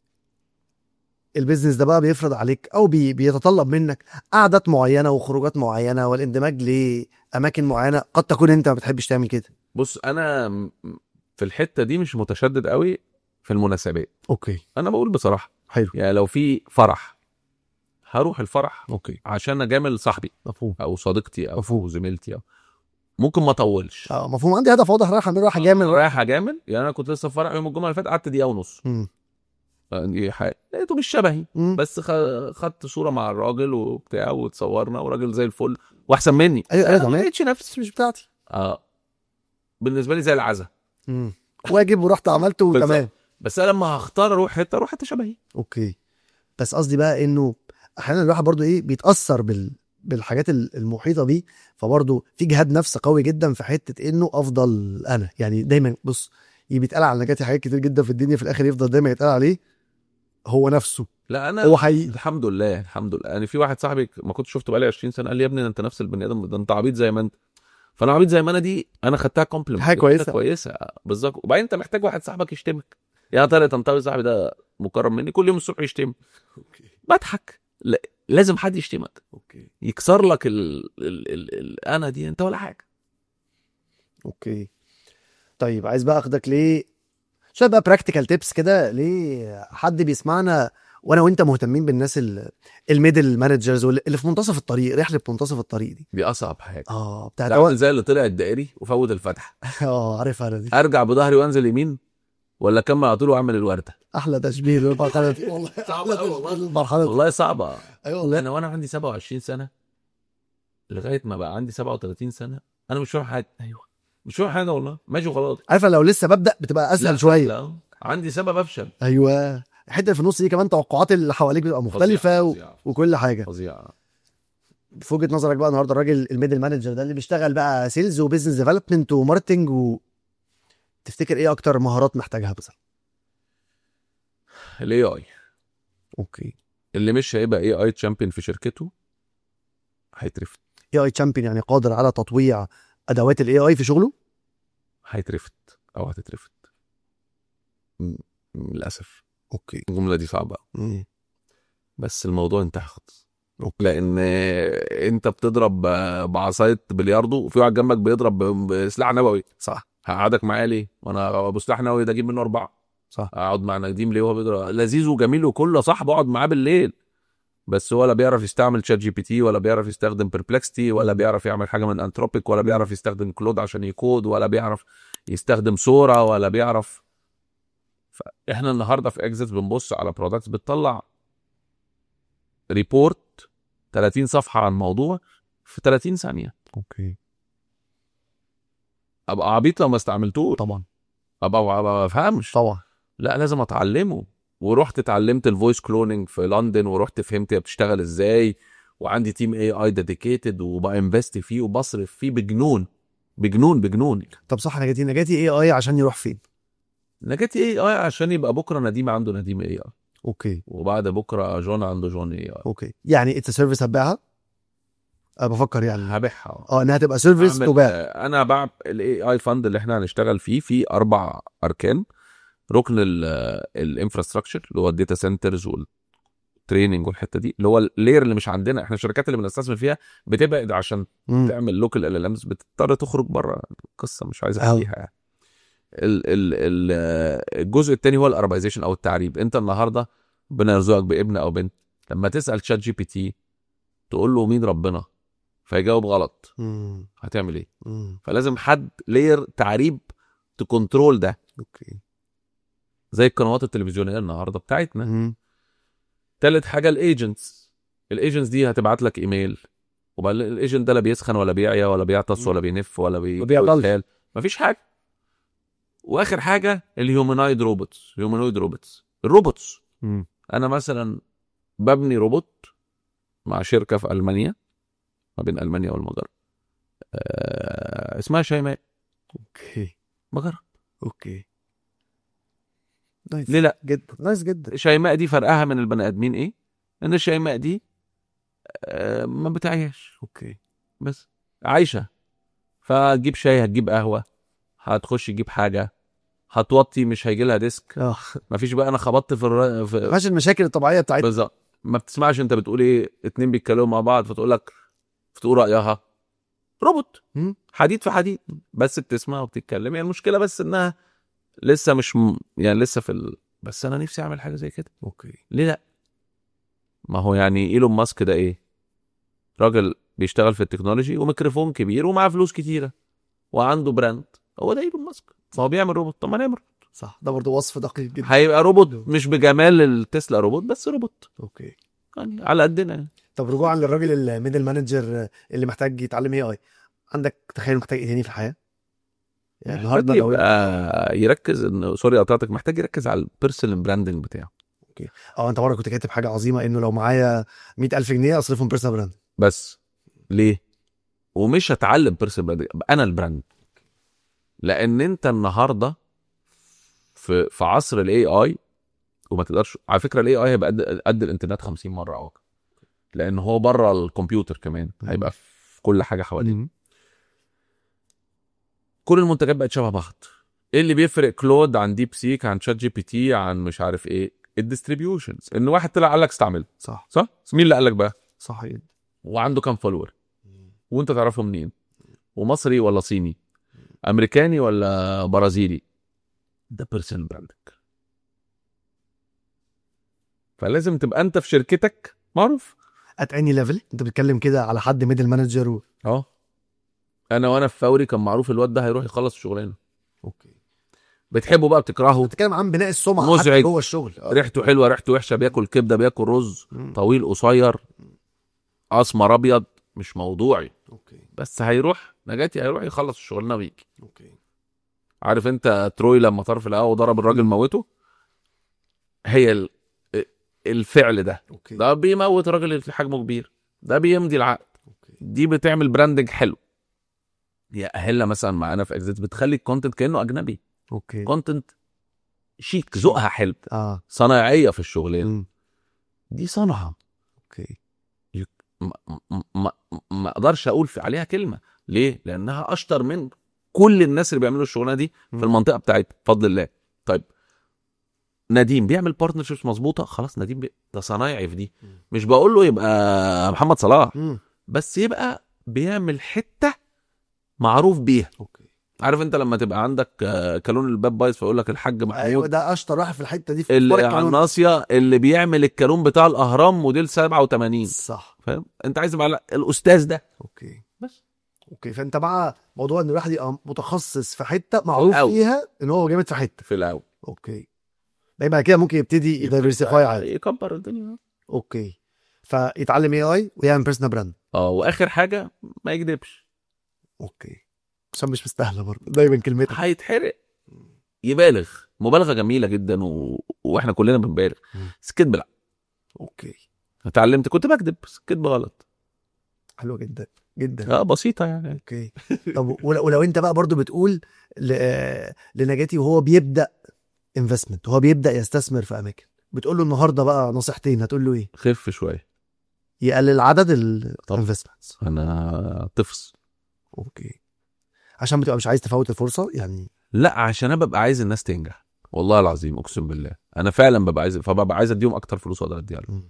البيزنس ده بقى بيفرض عليك او بي بيتطلب منك قعدات معينه وخروجات معينه والاندماج لاماكن معينه قد تكون انت ما بتحبش تعمل كده بص انا م- في الحته دي مش متشدد قوي في المناسبات اوكي انا بقول بصراحه حلو يعني لو في فرح هروح الفرح اوكي عشان اجامل صاحبي مفهوم او صديقتي او مفهوم. زميلتي او ممكن ما اطولش اه مفهوم عندي هدف واضح رايح اعمل رايح جامد رايح اجامل يعني انا كنت لسه في فرح يوم الجمعه اللي فاتت قعدت دقيقه ونص مم. دي حاجه لقيته مش شبهي مم. بس خ- خدت صوره مع الراجل وبتاع واتصورنا وراجل زي الفل واحسن مني ايوه ايوه ما تمام لقيتش نفسي مش بتاعتي اه بالنسبه لي زي العزا مم. واجب ورحت عملته بالظبط. تمام بس انا لما هختار اروح حته اروح حته شبهي اوكي بس قصدي بقى انه احيانا الواحد برضو ايه بيتاثر بال بالحاجات ال- المحيطه بيه فبرضه في جهاد نفس قوي جدا في حته انه افضل انا يعني دايما بص ي- بيتقال على نجاتي حاجات كتير جدا في الدنيا في الاخر يفضل دايما يتقال عليه هو نفسه لا انا هو حقيقي الحمد لله الحمد لله يعني في واحد صاحبي ما كنت شفته بقالي 20 سنه قال لي يا ابني ده انت نفس البني ادم ده انت عبيط زي ما انت فانا عبيط زي ما انا دي انا خدتها كومبلمنت حاجة كويسة. كويسه بالظبط وبعدين انت محتاج واحد صاحبك يشتمك يا ترى طنطاوي صاحبي ده مكرم مني كل يوم الصبح يشتم اوكي بضحك لا لازم حد يشتمك اوكي يكسر لك ال... ال... ال... ال... انا دي انت ولا حاجه اوكي طيب عايز بقى اخدك ليه شويه بقى براكتيكال تيبس كده ليه حد بيسمعنا وانا وانت مهتمين بالناس ال- الميدل مانجرز اللي في منتصف الطريق رحله منتصف الطريق دي دي اصعب حاجه اه بتاعت ده اول عامل زي اللي طلع الدائري وفوت الفتح اه عارفها انا دي ارجع بظهري وانزل يمين ولا اكمل على طول واعمل الورده احلى تشبيه للمرحله دي والله صعبة احلى أوي تشبيه والله. للمرحله دي والله صعبه ايوه والله انا وانا عندي 27 سنه لغايه ما بقى عندي 37 سنه انا مش فاهم حاجه ايوه مش فاهم حاجه والله ماشي وخلاص عارفه لو لسه ببدا بتبقى اسهل لا، شويه لا عندي سبب افشل ايوه الحته اللي في النص دي كمان توقعات اللي حواليك بتبقى مختلفه و... فظيعة، وكل حاجه فظيعه في وجهه نظرك بقى النهارده الراجل الميدل مانجر ده اللي بيشتغل بقى سيلز وبزنس ديفلوبمنت وماركتنج و... تفتكر ايه اكتر مهارات محتاجها مثلا الاي اي اوكي اللي مش هيبقى اي اي تشامبيون في شركته هيترفد اي اي تشامبيون يعني قادر على تطويع ادوات الاي اي في شغله هيترفد او هتترفد م- للاسف اوكي الجمله دي صعبه مم. بس الموضوع انتهى خالص لان انت بتضرب بعصايه بلياردو وفي واحد جنبك بيضرب بسلاح نووي صح هقعدك معاه ليه؟ وانا ابو سلاح نووي ده اجيب منه اربعه صح اقعد مع نديم ليه وهو بيضرب لذيذ وجميل وكله صح بقعد معاه بالليل بس ولا بيعرف يستعمل شات جي بي تي ولا بيعرف يستخدم بيربلكستي ولا بيعرف يعمل حاجه من انتروبيك ولا بيعرف يستخدم كلود عشان يكود ولا بيعرف يستخدم صوره ولا بيعرف فاحنا النهارده في اكزيت بنبص على برودكتس بتطلع ريبورت 30 صفحه عن موضوع في 30 ثانيه اوكي ابقى عبيط لو ما استعملتوش طبعا ابقى ما ما بفهمش طبعا لا لازم اتعلمه ورحت اتعلمت الفويس كلوننج في لندن ورحت فهمت هي بتشتغل ازاي وعندي تيم اي اي ديديكيتد وبانفست فيه وبصرف فيه بجنون بجنون بجنون طب صح نجاتي نجاتي اي اي عشان يروح فين نجاتي اي اي عشان يبقى بكره نديم عنده نديم اي اي اوكي وبعد بكره جون عنده جون اي اي اوكي يعني اتس سيرفيس هتبيعها أه بفكر يعني هبيعها اه انها تبقى سيرفيس أعمل- تباع آه، انا بعمل الاي اي فند اللي احنا هنشتغل فيه في اربع اركان ركن الانفراستراكشر اللي هو الداتا سنترز والتريننج والحته دي اللي هو اللير اللي مش عندنا احنا الشركات اللي بنستثمر فيها بتبعد عشان مم. تعمل لوكال ال امز بتضطر تخرج بره القصه مش عايز أوي. احكيها يعني ال ال ال الجزء الثاني هو الاربايزيشن او التعريب انت النهارده ربنا يرزقك بابن او بنت لما تسال شات جي بي تي تقول له مين ربنا فيجاوب غلط مم. هتعمل ايه مم. فلازم حد لير تعريب تكنترول ده اوكي زي القنوات التلفزيونيه النهارده بتاعتنا مم. تالت حاجه الايجنتس الايجنتس دي هتبعت لك ايميل وبعدين الايجنت ده لا بيسخن ولا بيعيا ولا بيعطس ولا بينف ولا بي ما بيعطلش. بيتخيل. مفيش حاجه واخر حاجه الهيومانايد روبوتس هيومانويد روبوتس الروبوتس مم. انا مثلا ببني روبوت مع شركه في المانيا ما بين المانيا والمجر آه اسمها شيماء اوكي بجرب اوكي نايس ليه لا جدا نايس جدا شيماء دي فرقها من البني ادمين ايه ان الشيماء دي آه ما بتعيش اوكي بس عايشه فتجيب شاي هتجيب قهوه هتخش تجيب حاجه هتوطي مش هيجي لها ديسك اه مفيش بقى انا خبطت في, الر... في... مفيش المشاكل الطبيعيه بتاعتنا بالظبط ما بتسمعش انت بتقول ايه اتنين بيتكلموا مع بعض فتقول لك فتقول رايها روبوت مم. حديد في حديد بس بتسمع وبتتكلم يعني المشكله بس انها لسه مش م... يعني لسه في ال... بس انا نفسي اعمل حاجه زي كده اوكي ليه لا ما هو يعني ايلون ماسك ده ايه راجل بيشتغل في التكنولوجي وميكروفون كبير ومعاه فلوس كتيره وعنده براند هو ده ايلون ماسك فهو بيعمل روبوت طب ما نعمل صح ده برضه وصف دقيق جدا هيبقى روبوت مش بجمال التسلا روبوت بس روبوت اوكي يعني على قدنا يعني. طب رجوعا للراجل الميدل مانجر اللي محتاج يتعلم اي اي عندك تخيل محتاج ايه تاني في الحياه؟ يعني النهارده محتاج لو يبقى يركز ان سوري قطعتك محتاج يركز على البيرسونال براندنج بتاعه اه انت مره كنت كاتب حاجه عظيمه انه لو معايا 100000 جنيه اصرفهم بيرسونال براند بس ليه ومش هتعلم بيرسونال براندنج انا البراند لان انت النهارده في في عصر الاي اي وما تقدرش على فكره الاي اي هيبقى قد قد الانترنت 50 مره او أكتر. لان هو بره الكمبيوتر كمان هيبقى في كل حاجه حواليه كل المنتجات بقت شبه بعض ايه اللي بيفرق كلود عن ديب سيك عن شات جي بي تي عن مش عارف ايه الديستريبيوشنز ان واحد طلع قال لك استعمله صح صح مين اللي قال لك بقى صح جدا وعنده كام فولور وانت تعرفه منين ومصري ولا صيني امريكاني ولا برازيلي ده بيرسونال براندك فلازم تبقى انت في شركتك معروف ات اني ليفل انت بتتكلم كده على حد ميدل مانجر و... اه انا وانا في فوري كان معروف الواد ده هيروح يخلص الشغلانه اوكي بتحبه بقى بتكرهه بتتكلم عن بناء السمعه مزعج. حتى جوه الشغل آه. ريحته حلوه ريحته وحشه بياكل كبده بياكل رز مم. طويل قصير اسمر ابيض مش موضوعي اوكي بس هيروح نجاتي هيروح يخلص الشغلانه ويجي اوكي عارف انت تروي لما طار في القهوه وضرب الراجل موته هي ال... الفعل ده اوكي ده بيموت الراجل اللي حجمه كبير ده بيمضي العقد اوكي دي بتعمل براندنج حلو يا اهلا مثلا معانا في اكزيت بتخلي الكونتنت كانه اجنبي اوكي كونتنت شيك ذوقها حلو اه صناعيه في الشغلانه مم. دي صنعه اوكي ما, ما, ما, ما اقدرش اقول في عليها كلمه ليه لانها اشطر من كل الناس اللي بيعملوا الشغلانه دي في مم. المنطقه بتاعتها بفضل الله طيب نديم بيعمل بارتنرشيبس مظبوطه خلاص نديم بي... ده صنايعي في دي مم. مش بقول له يبقى محمد صلاح مم. بس يبقى بيعمل حته معروف بيها اوكي عارف انت لما تبقى عندك آه، كالون الباب بايظ فيقول لك الحاج ايوه محمود ده اشطر واحد في الحته دي في اللي فرق على قانون. الناصيه اللي بيعمل الكالون بتاع الاهرام موديل 87 صح فاهم انت عايز يبقى على- الاستاذ ده اوكي بس اوكي فانت مع موضوع ان الواحد يبقى متخصص في حته معروف أوي. فيها ان هو جامد في حته في الاول اوكي ده يبقى كده ممكن يبتدي يدايفرسيفاي عادي يكبر الدنيا اوكي فيتعلم اي اي ويعمل بيرسونال براند اه واخر حاجه ما يكذبش اوكي عشان مش مستاهله برضه دايما كلمتك هيتحرق يبالغ مبالغه جميله جدا و... واحنا كلنا بنبالغ مم. بس الكذب لا اوكي اتعلمت كنت بكذب بس الكذب غلط حلوه جدا جدا اه بسيطه يعني اوكي طب ولو, ولو انت بقى برضو بتقول ل... آه، لنجاتي وهو بيبدا انفستمنت وهو بيبدا يستثمر في اماكن بتقول له النهارده بقى نصيحتين هتقول له ايه خف شويه يقلل عدد طب. الانفستمنتس انا طفس اوكي عشان بتبقى مش عايز تفوت الفرصه يعني لا عشان انا ببقى عايز الناس تنجح والله العظيم اقسم بالله انا فعلا ببقى عايز فببقى عايز اديهم اكتر فلوس اقدر اديها لهم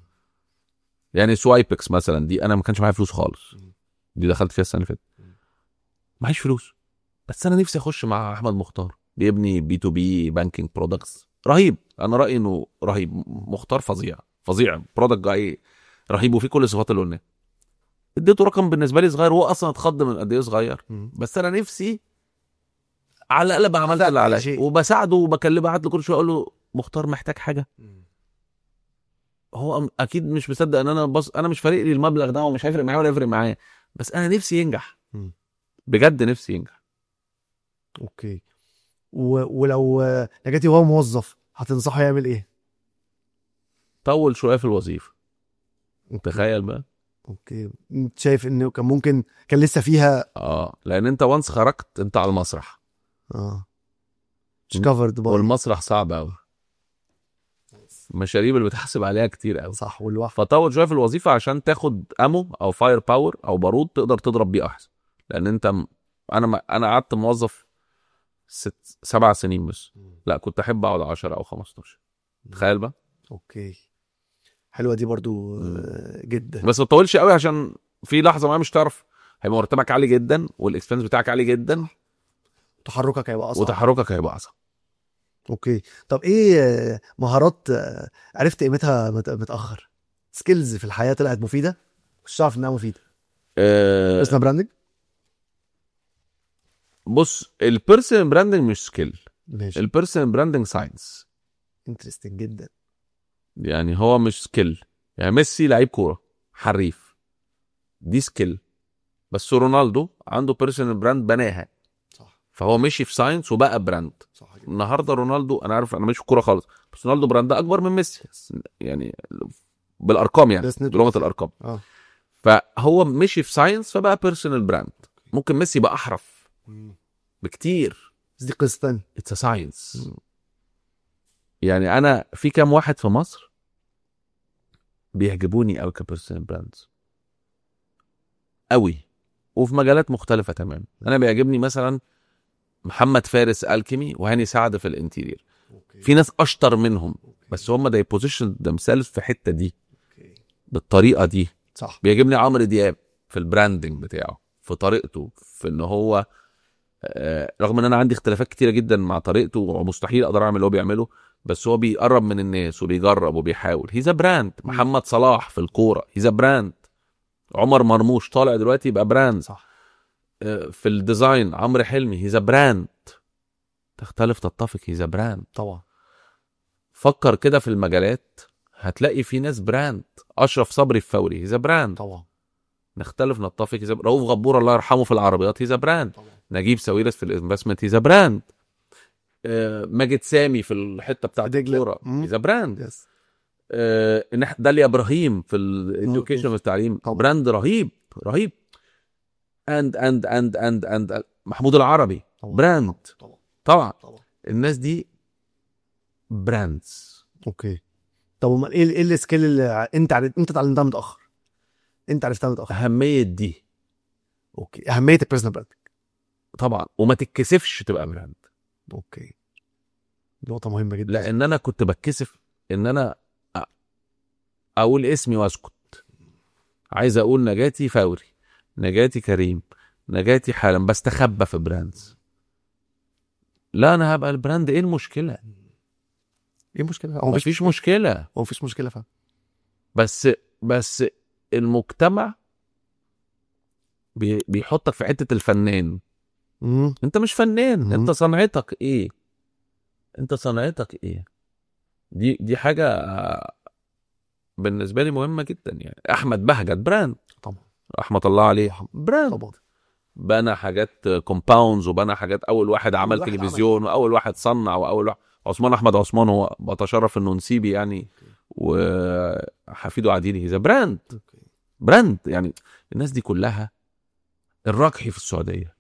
يعني سوايبكس مثلا دي انا ما كانش معايا فلوس خالص مم. دي دخلت فيها السنه اللي فاتت مم. معيش فلوس بس انا نفسي اخش مع احمد مختار بيبني بي تو بي بانكينج برودكتس رهيب انا رايي انه رهيب مختار فظيع فظيع برودكت جاي رهيب وفيه كل الصفات اللي قلناها اديته رقم بالنسبه لي صغير وهو اصلا اتخض من قد ايه صغير مم. بس انا نفسي على الاقل ابقى عملت اللي عليا شيء. وبساعده وبكلمه بعت له كل شويه اقول له مختار محتاج حاجه هو اكيد مش مصدق ان انا بص انا مش فارق لي المبلغ ده ومش هيفرق معايا ولا يفرق معايا بس انا نفسي ينجح مم. بجد نفسي ينجح اوكي و... ولو آه، نجاتي وهو موظف هتنصحه يعمل ايه طول شويه في الوظيفه تخيل بقى اوكي انت شايف انه كان ممكن كان لسه فيها اه لان انت وانس خرجت انت على المسرح اه مش مم. كفرد بقى والمسرح صعب قوي المشاريب اللي بتحسب عليها كتير قوي صح والوقت فطول شويه في الوظيفه عشان تاخد امو او فاير باور او بارود تقدر تضرب بيه احسن لان انت م... انا ما... انا قعدت موظف ست سبع سنين بس لا كنت احب اقعد 10 او 15 تخيل بقى اوكي حلوه دي برضو آه، جدا بس ما تطولش قوي عشان في لحظه ما مش تعرف هيبقى مرتبك عالي جدا والاكسبنس بتاعك عالي جدا تحركك هيبقى اصعب وتحركك هيبقى اصعب اوكي طب ايه آه، مهارات آه، عرفت قيمتها مت- متاخر سكيلز في الحياه طلعت مفيده مش تعرف انها مفيده أه اسمها براندنج بص البيرسونال براندنج مش سكيل ماشي البيرسونال براندنج ساينس انترستنج جدا يعني هو مش سكيل يعني ميسي لعيب كوره حريف دي سكيل بس رونالدو عنده بيرسونال براند بناها صح فهو مشي في ساينس وبقى براند صح جدا النهارده رونالدو انا عارف انا مش في الكوره خالص بس رونالدو براند اكبر من ميسي يعني بالارقام يعني بس نت- بلغه الارقام اه فهو مشي في ساينس فبقى بيرسونال براند ممكن ميسي يبقى احرف بكتير بس دي قصه تانية اتس ساينس يعني انا في كام واحد في مصر بيعجبوني قوي كبيرسونال براندز قوي وفي مجالات مختلفه تماما انا بيعجبني مثلا محمد فارس الكيمي وهاني سعد في الانتيرير في ناس اشطر منهم بس هم they position themselves في الحته دي اوكي بالطريقه دي صح بيعجبني عمرو دياب في البراندنج بتاعه في طريقته في ان هو آه، رغم ان انا عندي اختلافات كتيره جدا مع طريقته ومستحيل اقدر اعمل اللي هو بيعمله بس هو بيقرب من الناس وبيجرب وبيحاول هيزا براند محمد صلاح في الكوره هيزا براند عمر مرموش طالع دلوقتي يبقى براند صح آه، في الديزاين عمرو حلمي هيزا براند تختلف تتفق هيزا براند طبعا فكر كده في المجالات هتلاقي في ناس براند اشرف صبري في فوري هيزا براند طبعا نختلف نتفق هيزا رؤوف غبور الله يرحمه في العربيات هيزا براند طبعا نجيب ساويرس في الانفستمنت هيزا براند آه، ماجد سامي في الحته بتاعت دجلة. الكوره مم. هيزا براند يس آه، إن إح- داليا ابراهيم في الاديوكيشن في التعليم طبعا. براند رهيب رهيب اند اند اند اند اند محمود العربي طبعا براند طبعا طبعا طبعا الناس دي براندز اوكي طب امال ايه ايه السكيل اللي ع- انت عرفت انت اتعلمتها متاخر انت عرفتها متاخر اهميه دي اوكي اهميه البيرسونال براند طبعا وما تتكسفش تبقى براند اوكي نقطه مهمه جدا لان انا كنت بتكسف ان انا أ- اقول اسمي واسكت عايز اقول نجاتي فوري نجاتي كريم نجاتي حالا بستخبى في براندز لا انا هبقى البراند ايه المشكله ايه المشكله هو مفيش مفيش مشكله هو مفيش مشكله فعلا بس بس المجتمع بي بيحطك في حته الفنان امم انت مش فنان مم. انت صنعتك ايه انت صنعتك ايه دي دي حاجه آه، بالنسبه لي مهمه جدا يعني احمد بهجت براند طبعا رحمه الله عليه براند طبعا بنى حاجات كومباوندز وبنى حاجات اول واحد عمل واحد تلفزيون واول واحد صنع واول واحد عثمان احمد عثمان هو بتشرف انه نسيبي يعني وحفيده عديلي ذا براند اوكي براند يعني الناس دي كلها الراكحي في السعوديه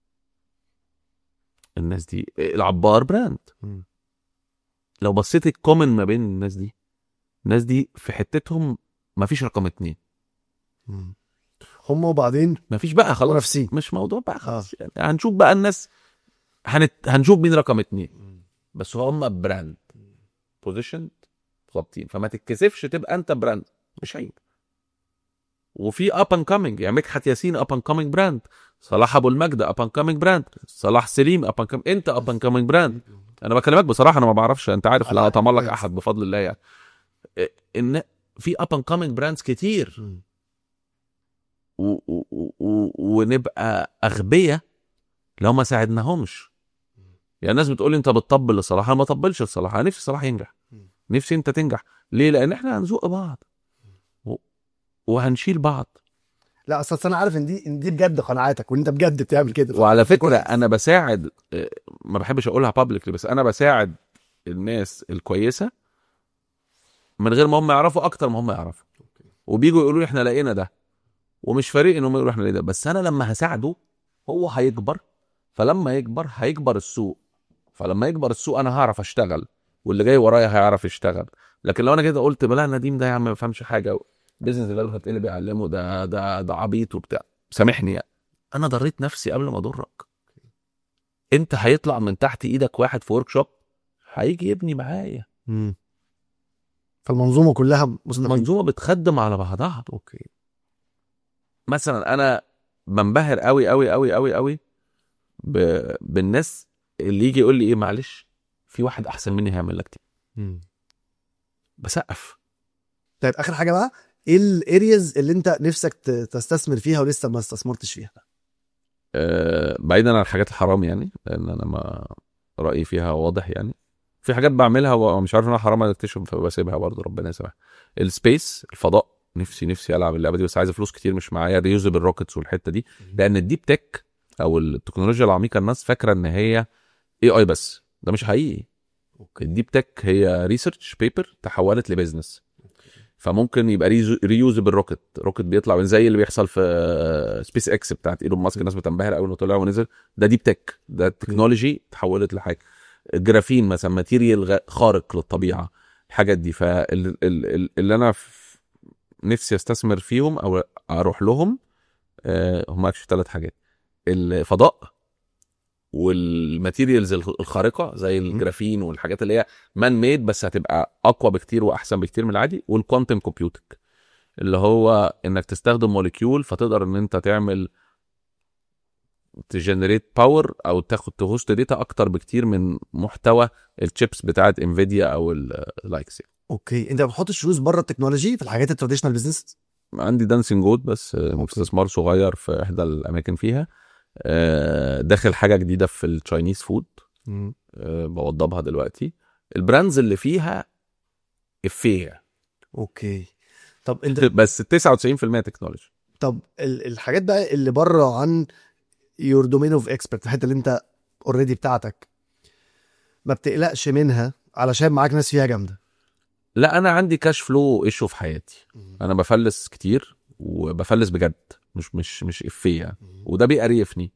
الناس دي العبار براند مم. لو بصيت الكومن ما بين الناس دي الناس دي في حتتهم ما فيش رقم اتنين مم. هم وبعدين ما فيش بقى خلاص منافسين مش موضوع بقى خلاص يعني هنشوف بقى الناس هنت... هنشوف مين رقم اتنين بس هم براند بوزيشن ظابطين فما تتكسفش تبقى انت براند مش عيب وفي اب اند كامينج يعني مدحت ياسين اب اند كامينج براند صلاح ابو المجد اب اند كامينج براند صلاح سليم اب اند كامينج انت اب اند كامينج براند انا بكلمك بصراحه انا ما بعرفش انت عارف لا اتملق كويس. احد بفضل الله يعني إيه، ان في اب اند كامينج براندز كتير مم. و... و... و... ونبقى اغبياء لو ما ساعدناهمش يعني الناس بتقول لي انت بتطبل لصلاح انا ما طبلش لصلاح انا نفسي صلاح ينجح نفسي انت تنجح ليه لان احنا هنزق بعض و... وهنشيل بعض لا اصل انا عارف ان دي ان دي بجد قناعاتك وان انت بجد بتعمل كده وعلى فكره كويس. انا بساعد آه، ما بحبش اقولها بابليكلي بس انا بساعد الناس الكويسه من غير ما هم يعرفوا اكتر ما هم يعرفوا وبيجوا يقولوا لي احنا لقينا ده ومش فارق انهم يقولوا احنا لقينا ده بس انا لما هساعده هو هيكبر فلما يكبر هيكبر السوق فلما يكبر السوق انا هعرف اشتغل واللي جاي ورايا هيعرف يشتغل لكن لو انا كده قلت بلا نديم ده يا عم ما بيفهمش حاجه بيزنس ديفلوبر هتلاقيه بيعلمه ده ده ده عبيط وبتاع سامحني يعني. انا ضريت نفسي قبل ما اضرك انت هيطلع من تحت ايدك واحد في ورك شوب هيجي يبني معايا مم. فالمنظومه كلها مستفيدة. المنظومه بتخدم على بعضها اوكي مثلا انا بنبهر قوي قوي قوي قوي قوي ب... بالناس اللي يجي يقول لي ايه معلش في واحد احسن مني هيعمل لك دي مم. بسقف طيب اخر حاجه بقى ايه الارياز اللي انت نفسك ت- تستثمر فيها ولسه ما استثمرتش فيها أه بعيدا عن الحاجات الحرام يعني لان انا ما رايي فيها واضح يعني في حاجات بعملها ومش عارف انها حرام اكتشف فبسيبها برضه ربنا يسامحها السبيس الفضاء نفسي نفسي العب اللعبه دي بس عايزه فلوس كتير مش معايا ريوزبل روكيتس والحته دي لان الديب تك او التكنولوجيا العميقه الناس فاكره ان هي اي اي بس ده مش حقيقي الديب تك هي ريسيرش بيبر تحولت لبيزنس فممكن يبقى ريوزبل روكت روكت بيطلع زي اللي بيحصل في سبيس اكس بتاعت ايلون ماسك الناس بتنبهر قوي انه طلع ونزل ده ديب تك ده التكنولوجي تحولت لحاجه الجرافين مثلا ماتيريال غ- خارق للطبيعه الحاجات دي فاللي انا ف- نفسي استثمر فيهم او اروح لهم آه، هم اكشلي ثلاث حاجات الفضاء والماتيريالز الخ- الخارقه زي الجرافين والحاجات اللي هي مان ميد بس هتبقى اقوى بكتير واحسن بكتير من العادي والكوانتم كومبيوتنج اللي هو انك تستخدم موليكيول فتقدر ان انت تعمل تجنريت باور او تاخد تهوست داتا اكتر بكتير من محتوى الشيبس بتاعت انفيديا او اللايكس يعني. اوكي انت ما بتحطش فلوس بره التكنولوجي في الحاجات التراديشنال بزنس عندي دانسينج جود بس آه، استثمار صغير في احدى الاماكن فيها آه، داخل حاجه جديده في التشاينيز فود آه، بوضبها دلوقتي البراندز اللي فيها افيه اوكي طب انت بس 99% تكنولوجي طب ال- الحاجات بقى اللي بره عن يور دومين اوف اكسبرت الحته اللي انت اوريدي بتاعتك ما بتقلقش منها علشان معاك ناس فيها جامده لا انا عندي كاش فلو ايشو في حياتي انا بفلس كتير وبفلس بجد مش مش مش افيه يعني وده بيقريفني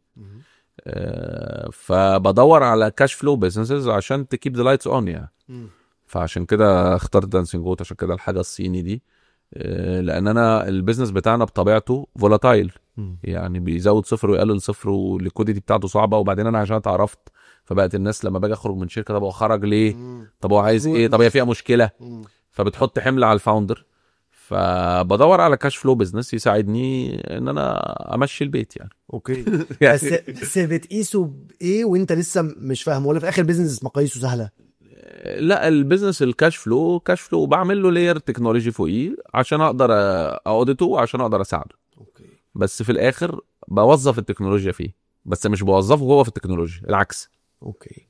آه، فبدور على كاش فلو بزنسز عشان تكيب ذا لايتس اون يعني فعشان كده اخترت دانسينج جوت عشان كده الحاجه الصيني دي آه، لان انا البيزنس بتاعنا بطبيعته فولاتايل يعني بيزود صفر ويقلل صفر والليكوديتي بتاعته صعبه وبعدين انا عشان اتعرفت فبقت الناس لما باجي اخرج من شركه طب هو خرج ليه؟ طب هو عايز ايه؟ طب هي فيها مشكله فبتحط حمل على الفاوندر فبدور على كاش فلو بزنس يساعدني ان انا امشي البيت يعني اوكي يعني بس بس بتقيسه بايه وانت لسه مش فاهم ولا في اخر بيزنس مقاييسه سهله لا البيزنس الكاش فلو كاش فلو بعمل له لاير تكنولوجي فوقيه عشان اقدر اوديته وعشان اقدر اساعده اوكي بس في الاخر بوظف التكنولوجيا فيه بس مش بوظفه هو في التكنولوجيا العكس اوكي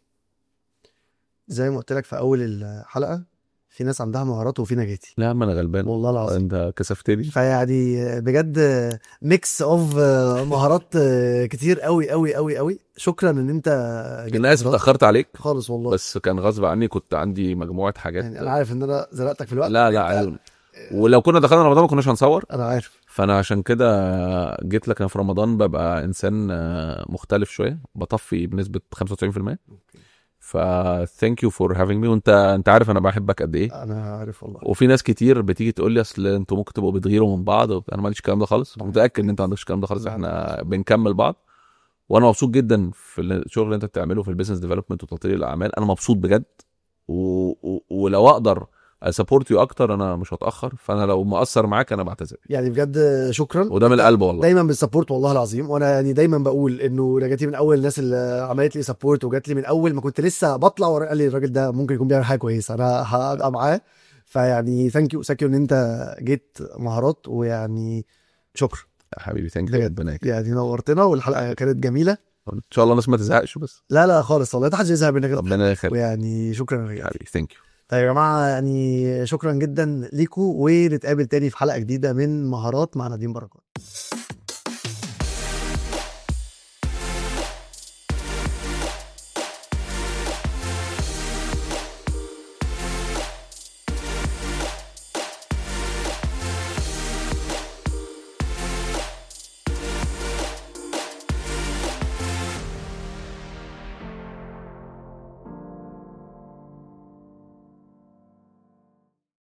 زي ما قلت لك في اول الحلقه في ناس عندها مهارات وفي نجاتي لا ما انا غلبان والله العظيم انت كسفتني فيعني بجد ميكس اوف مهارات كتير قوي قوي قوي قوي شكرا ان انت جيت انا اسف حضرتك. اتاخرت عليك خالص والله بس كان غصب عني كنت عندي مجموعه حاجات يعني انا عارف ان انا زنقتك في الوقت لا لا عادي. ولو كنا دخلنا رمضان ما كناش هنصور انا عارف فانا عشان كده جيت لك انا في رمضان ببقى انسان آه، مختلف شويه بطفي بنسبه 95% ف ثانك يو فور هافينج مي وانت انت عارف انا بحبك قد ايه انا عارف والله وفي ناس كتير بتيجي تقول لي اصل انتوا ممكن تبقوا بتغيروا من بعض انا ما عنديش الكلام ده خالص متاكد ان انت ما عندكش الكلام ده خالص احنا بنكمل بعض وانا مبسوط جدا في الشغل اللي انت بتعمله في البيزنس ديفلوبمنت وتطوير الاعمال انا مبسوط بجد و... و... ولو اقدر اسابورت يو اكتر انا مش هتاخر فانا لو مقصر معاك انا بعتذر يعني بجد شكرا وده من القلب والله دايما بالسبورت والله العظيم وانا يعني دايما بقول انه نجاتي من اول الناس اللي عملت لي سبورت وجات لي من اول ما كنت لسه بطلع وقال لي الراجل ده ممكن يكون بيعمل حاجه كويسه انا هبقى معاه فيعني ثانك يو ثانك يو ان انت جيت مهارات ويعني شكرا يا حبيبي ثانك يو بجد. ربنا يكرمك. يعني نورتنا والحلقه كانت جميله ان شاء الله الناس ما تزهقش بس لا لا خالص والله ما حدش يزهق منك ربنا يخليك ويعني شكرا يا يا رجال حبيبي ثانك يو طيب يا جماعه يعني شكرا جدا ليكم ونتقابل تاني في حلقه جديده من مهارات مع نديم بركات